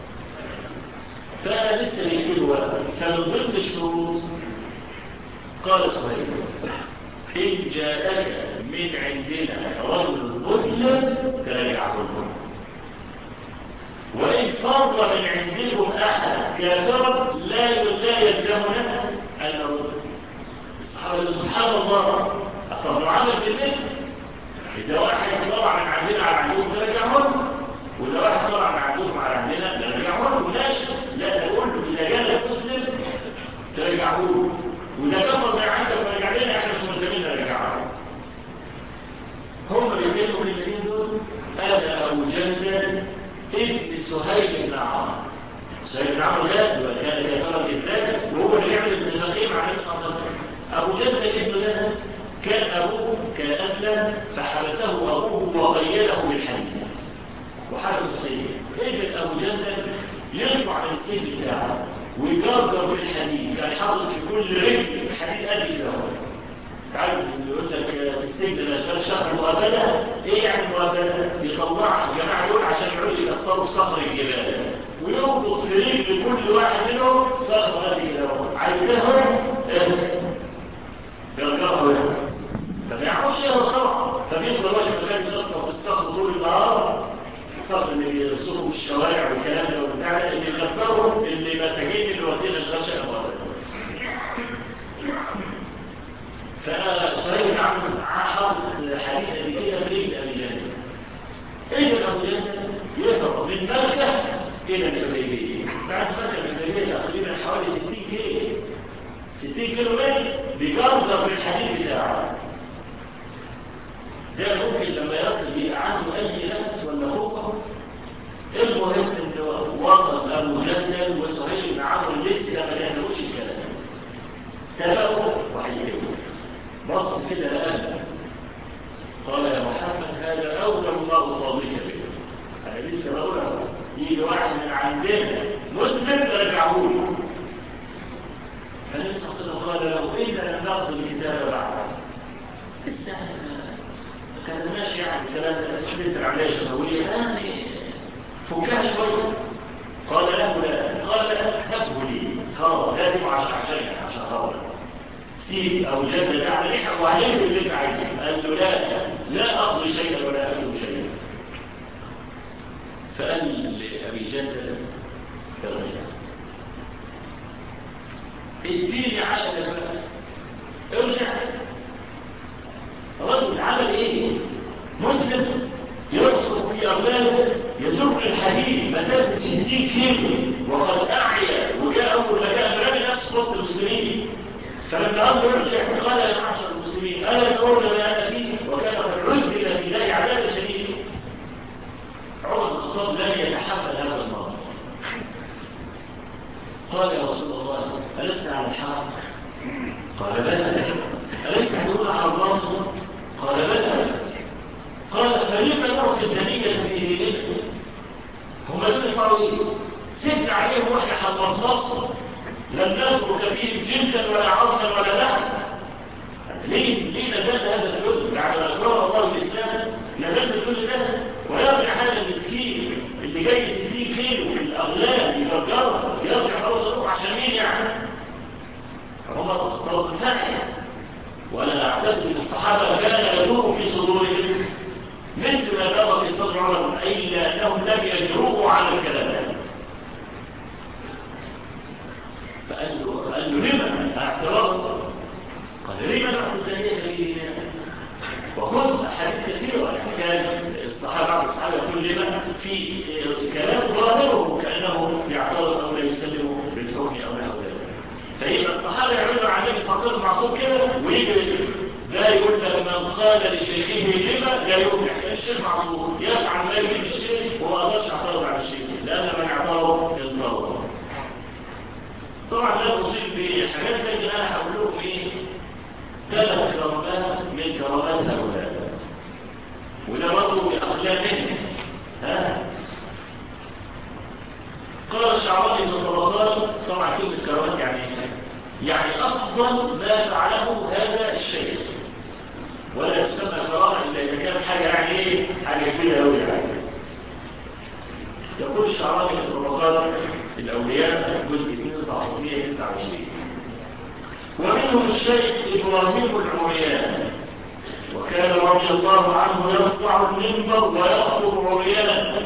فلسه بيجي الوقت فمن ضمن الشروط قال سهيل إن جاءك من عندنا رجل مسلم تراجعه الكل وإن فرض من عندكم أحد كافرا لا لا يلزمنا أن نرد الصحابة سبحان الله أصلا معامل بالنسبة إذا واحد طلع من عندنا على عندهم ترجعهم وإذا واحد طلع من عندهم على عندنا نرجعهم ماشي لا نقول إذا جاء مسلم ترجعوه وإذا كفر من عندك ورجع لنا احنا مش ملزمين نرجعه هم بيتكلموا من الاثنين دول انا ابو جندل ابن سهيل بن عمرو سهيل بن عمرو ده كان يعتبر كذاب وهو اللي يعمل الاتفاقيه مع النبي صلى الله عليه وسلم ابو جندل ابنه ده كان ابوه كان اسلم فحبسه ابوه وغيره بالحديد وحبسه سيد ابن ابو جندل يرفع من السيف بتاعه ويجرجر في الحديد كان حاطط في كل رجل الحديد قد كده تعرف اللي يقول لك في السجن الاشغال شهر مقابله ايه يعني مقابله يطلع الجماعه دول عشان يقعدوا يكسروا صخر الجبال ويربط في رجل كل واحد منهم صخر هذه الأول عايزهم يرجعوا طب يعرفش ايه طبعا فبيفضل واحد مكان يكسر في الصخر طول النهار الصخر اللي بيرسموا في الشوارع والكلام ده وبتاع اللي بيكسروا اللي مساجين اللي واخدين اشغال شقه فصهيب بن عمرو حاطط حديث ابي كده في رجل ابي جهل ايه ابو جهل يهرب من مكه الى الحديبيه بعد مكه الحديبيه تقريبا حوالي 60 كيلو 60 كيلو متر بجرزه في الحديد بتاعه ده ممكن لما يصل يبقى عنده اي نفس ولا خوفه المهم ان وصل ابو جندل وصهيب بن عمرو لسه ما يعملوش الكلام تلاقوا وحيدوا بص كده لقى قال يا محمد هذا اول ما اصابك به انا لسه بقولها يجي واحد من عندنا مسلم رجعوه له فالنبي صلى الله عليه وسلم قال له اذا لم ناخذ الكتاب بعد لسه كان ماشي يعني كلام تشبيت العمليه الشفويه يعني فكها شويه قال له لا قال اكتبه لي خلاص لازم عشان عشان عشان خلاص سيب او جد اعمل ايه وعليه اللي انت عايزه قال له لا لا اقضي شيئا ولا اكتب شيئا فقال لابي جد ارجع اديني عقل بقى ارجع مسلم يرصد في أغلاله يزور الحديد مسافة 60 كيلو وقد أعيا وجاء أول مكان برامي نفس وسط المسلمين فلما أمر يرجع قال يا معشر المسلمين ألا تقول ما أنا فيه وكان قد عزل في ذلك عذاب شديد عمر بن الخطاب لم يتحمل هذا المرض قال يا رسول الله ألست على الحرم قال بلى ألست تدور على الله قال بلى قال فلما نعطي الدنيا في ديننا هم دول طويل سد عليهم واحنا حمصناصهم لم نترك فيهم جلدا ولا عظما ولا لحما ليه ليه نزلت هذا الذل بعد ما اكرم الله الاسلام نزلت الذل ده ويرجع هذا المسكين اللي جاي 60 كيلو في الاغلال يفجرها يرجع خلاص يروح عشان مين يعني عمر الخطاب ثانيه وانا اعتقد ان الصحابه كان يدور في صدورهم مثل ما دار في صدر عمر الا انهم لم يجرؤوا على الكلام فقال له قال له لما اعتراض قال لما نحن ذلك وكل أحاديث كثيرة يعني كان الصحابة بعض الصحابة يقول لما في كلام ظاهره كأنه يعترض أو لا يسلم بالحكم أو لا ذلك فيبقى الصحابة يعملوا على النبي صلى الله عليه وسلم معصوم كده ويجي لا يقول لك من قال لشيخه لما لا يفلح الشيخ معصوم يفعل ما يريد الشيخ وما قدرش يعترض على الشيخ لأن من اعترض يضطر طبعا لا نصيب بحاجات زي اللي انا هقول لكم ايه ثلاث كرامات من كرامات هؤلاء وده برضه باخلاقهم ها قال الشعراني بن طبقات طبعا كلمه كرامات يعني يعني افضل ما فعله هذا الشيء ولا تسمى كرامه الا اذا كانت حاجه يعني ايه حاجه كبيره قوي يعني يقول الشعراني في طبقات الأولياء جزء 1929 ومنهم الشيخ إبراهيم العريان وكان رضي الله عنه يرفع المنبر ويخطب عريانا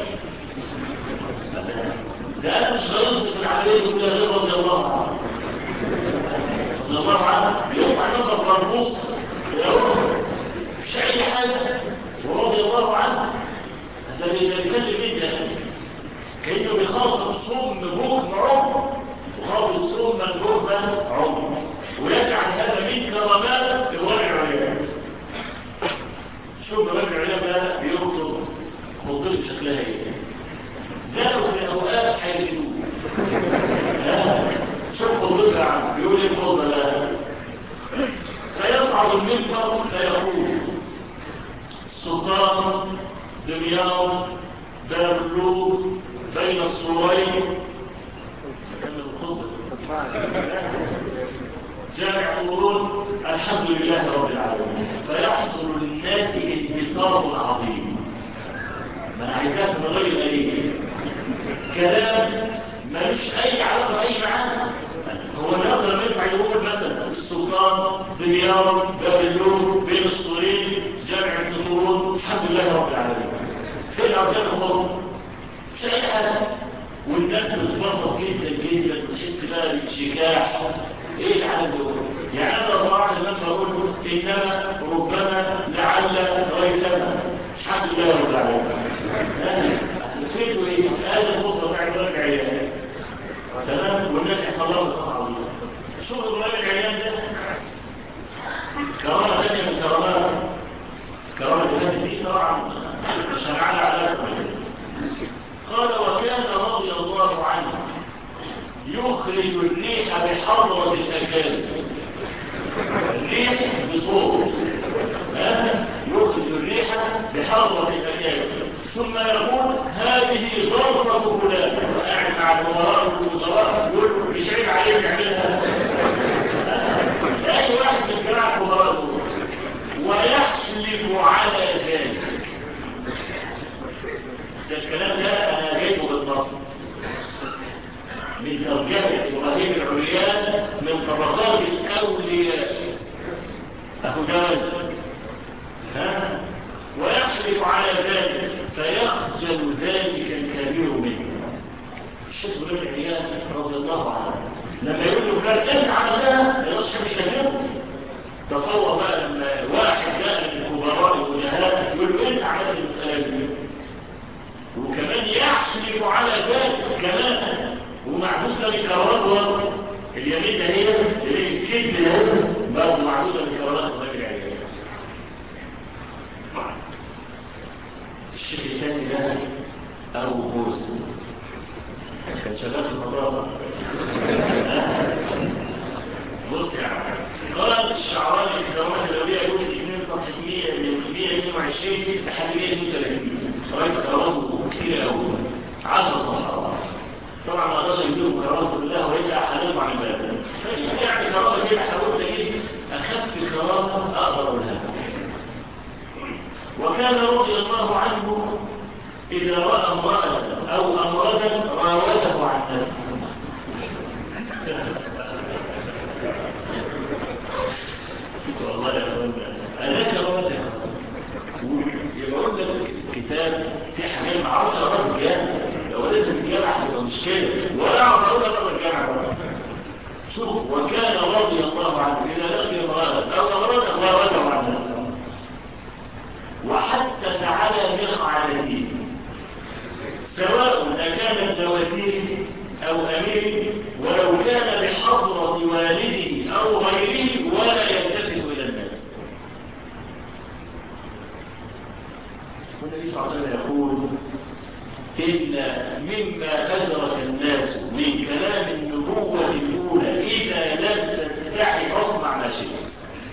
ده أنا مش غيرت في العملية كلها رضي الله عنه رضي الله عنه بيرفع المنبر مربوط مش أي حاجة ورضي الله عنه ده بيتكلم جدا كأنه بيخاطب صوم بكم عمر وخاطب صوم مجهوبا عمر ويجعل هذا من كرامات لورع العيال شوف ورع العيال ده بيخطب خطبته شكلها ايه ده لو في اوقات هيجدوه شوف خطبته عنه بيقول ايه الخطبه لا فيصعد المنبر فيقول السلطان دمياط باب اللوط بين الصورين كمل الخطبة جامع قرون الحمد لله رب العالمين فيحصل للناس انتصار عظيم ما انا عايزاه من غير قليل كلام ملوش اي علاقه اي معنى هو نقدر ينفع يقول مثلا السلطان دمياط باب اللوط بين الصورين جامع القرون الحمد لله رب العالمين فين اركان الخطبه مش اي حاجه والناس بتتبسط جدا جدا تحس بقى بالشكاح ايه العالم ده يعني انا صراحه لما بقول انما ربما لعل ريثما الحمد لله رب العالمين نسيته ايه هذا الخطبه بتاع ابراهيم العيان تمام والناس يحصل لها صحه عظيمه شوف ابراهيم العيان ده كرامه ثانيه من كرامات كرامه ثانيه دي طبعا شرعنا على قال وكان رضي الله عنه يخرج الريح بحضرة الأكاد الريح بصوت يخرج الريح بحضرة الأكاد ثم يقول هذه ضربة فلان قاعد مع الوزراء والوزراء يقول مش عيب عليك يعملها أي واحد من جماعة الوزراء ويحلف على ذلك ده الكلام ده انا جايبه بالنص من ترجمة إبراهيم العليان من طبقات الأولياء أهو جوال ها ويحلف على ذلك فيخجل ذلك الكبير منه الشيخ بن العيان رضي الله عنه لما يقول له فلان انت عملها ما يقولش حد يكلمه تصور بقى لما واحد جاء من الكبراء والجهات يقول له انت عملها يشرف على ذلك كمان ومعدودة بكرارات اليمين ده هي الكذب ده برضه معدودة بكرارات غير العيال الشيخ الثاني ده أبو بوز كان شغال في المضارة بص يا عم قال الشعراني في الكرامات الأولية يقول 2 صفحة 100 122 لحد 132 قريت كرامات كتير قوي 10 صفحات طبعا ما اقدرش اجيبهم كرامات كلها والا هنرفع عن الباب يعني كرامه كده حاولت اجيب اخف كرامه اقدر اقولها وكان رضي الله عنه إذا رأى امرأة أو أمردا راوده عن نفسه والله يا أخوان أنا كرامة يقول لك كتاب في حاجات مع عشرة رجل يعني لو قلت الجامعة هتبقى مشكلة ولا أعرف أقول لك الجامعة شوف وكان رضي الله عنه إذا لقي امرأة أو أمردا راوده عن نفسه وحتى تعالى من عادته سواء أكان الدواتين أو أمير ولو كان بحضرة والده أو غيره ولا يلتفت إلى الناس والنبي صلى الله عليه وسلم يقول إن مما أدرك الناس من كلام النبوة الأولى إذا لم تستحي أصنع ما شئت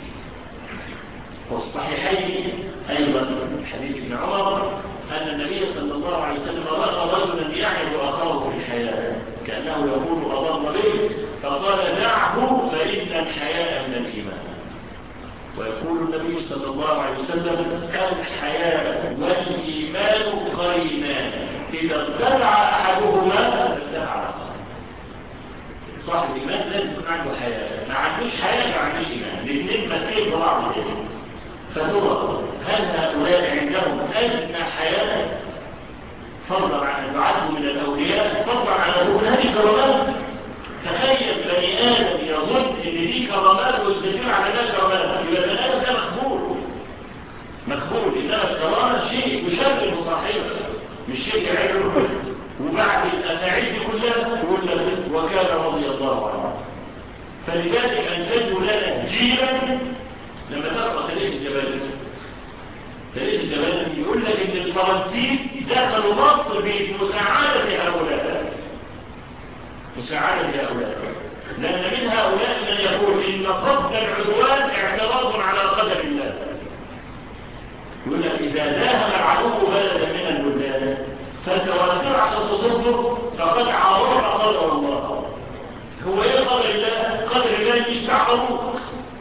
والصحيحين أيضا حديث ابن عمر أن النبي صلى الله عليه وسلم رأى رجلا يعرض أخاه في الحياة كأنه يقول أضر به فقال دعه فإن الحياة من الإيمان ويقول النبي صلى الله عليه وسلم الحياة والإيمان قرينان إذا ارتفع أحدهما ارتفع صاحب الإيمان لازم يكون عنده حياة ما عندوش حياة ما عندوش إيمان الاثنين ماسكين ببعض فترى هل هؤلاء عندهم أدنى حياة فضلا عن أن يعدوا من الأولياء فضلا عن أن هذه كرامات تخيل بني آدم يظن أن دي كرامات ويستجيب على ذلك كرامات يبقى بني آدم ده مقبول مقبول إنما الكرامة شيء يشغل صاحبه مش شيء يعمله وبعد الأساعيد كلها يقول لك وكان رضي الله عنه فلذلك أنتجوا لنا جيلا لما تقرأ تاريخ الجبال تاريخ الجبال يقول لك ان الفرنسيس دخلوا مصر بمساعدة هؤلاء مساعدة هؤلاء لأن من هؤلاء من يقول إن صد العدوان اعتراض على قدر الله يقول لك إذا داهم العدو بلدا من البلدان فتواتر عشان تصده فقد عارض قدر الله هو ايه قدر الله قدر الله مش تعقبوك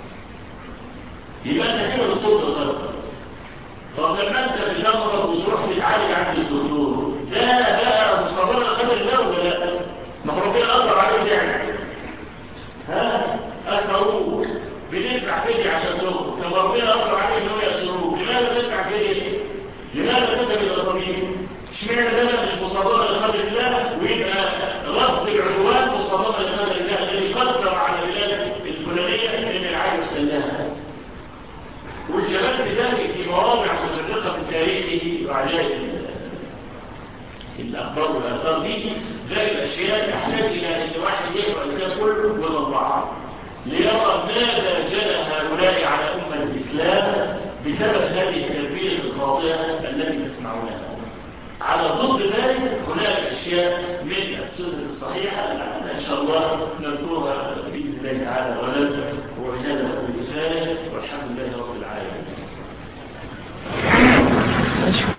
يبقى انت كده بتصد الغرب طب لما انت بتمرض وتروح تتعالج عند الدكتور ده بقى مصابره قدر الله ولا لا ما هو ربنا قدر عليه يعني ها اسروك بتدفع فدية عشان تخرج طب ربنا قدر عليه ان هو يسروك لماذا تدفع فدية لماذا تذهب الى الطبيب اشمعنى ده مش مصابره لقدر الله ويبقى رفض العدوان مصابره لقدر الله الذي قدر على البلاد الفلانيه ان العالم سلاها والجمال بذلك في مواضع متفرقة من تاريخه وعجائب الأخبار والآثار دي ذلك الأشياء تحتاج إلى أن واحد يقرأ الكتاب كله ويطلعها ليرى ماذا جنى هؤلاء على أمة الإسلام بسبب هذه التربية الخاطئة التي تسمعونها على ضد ذلك هناك أشياء من السنة الصحيحة إن شاء الله نذكرها بإذن الله تعالى غدا وبهذا الكفاية والحمد لله رب العالمين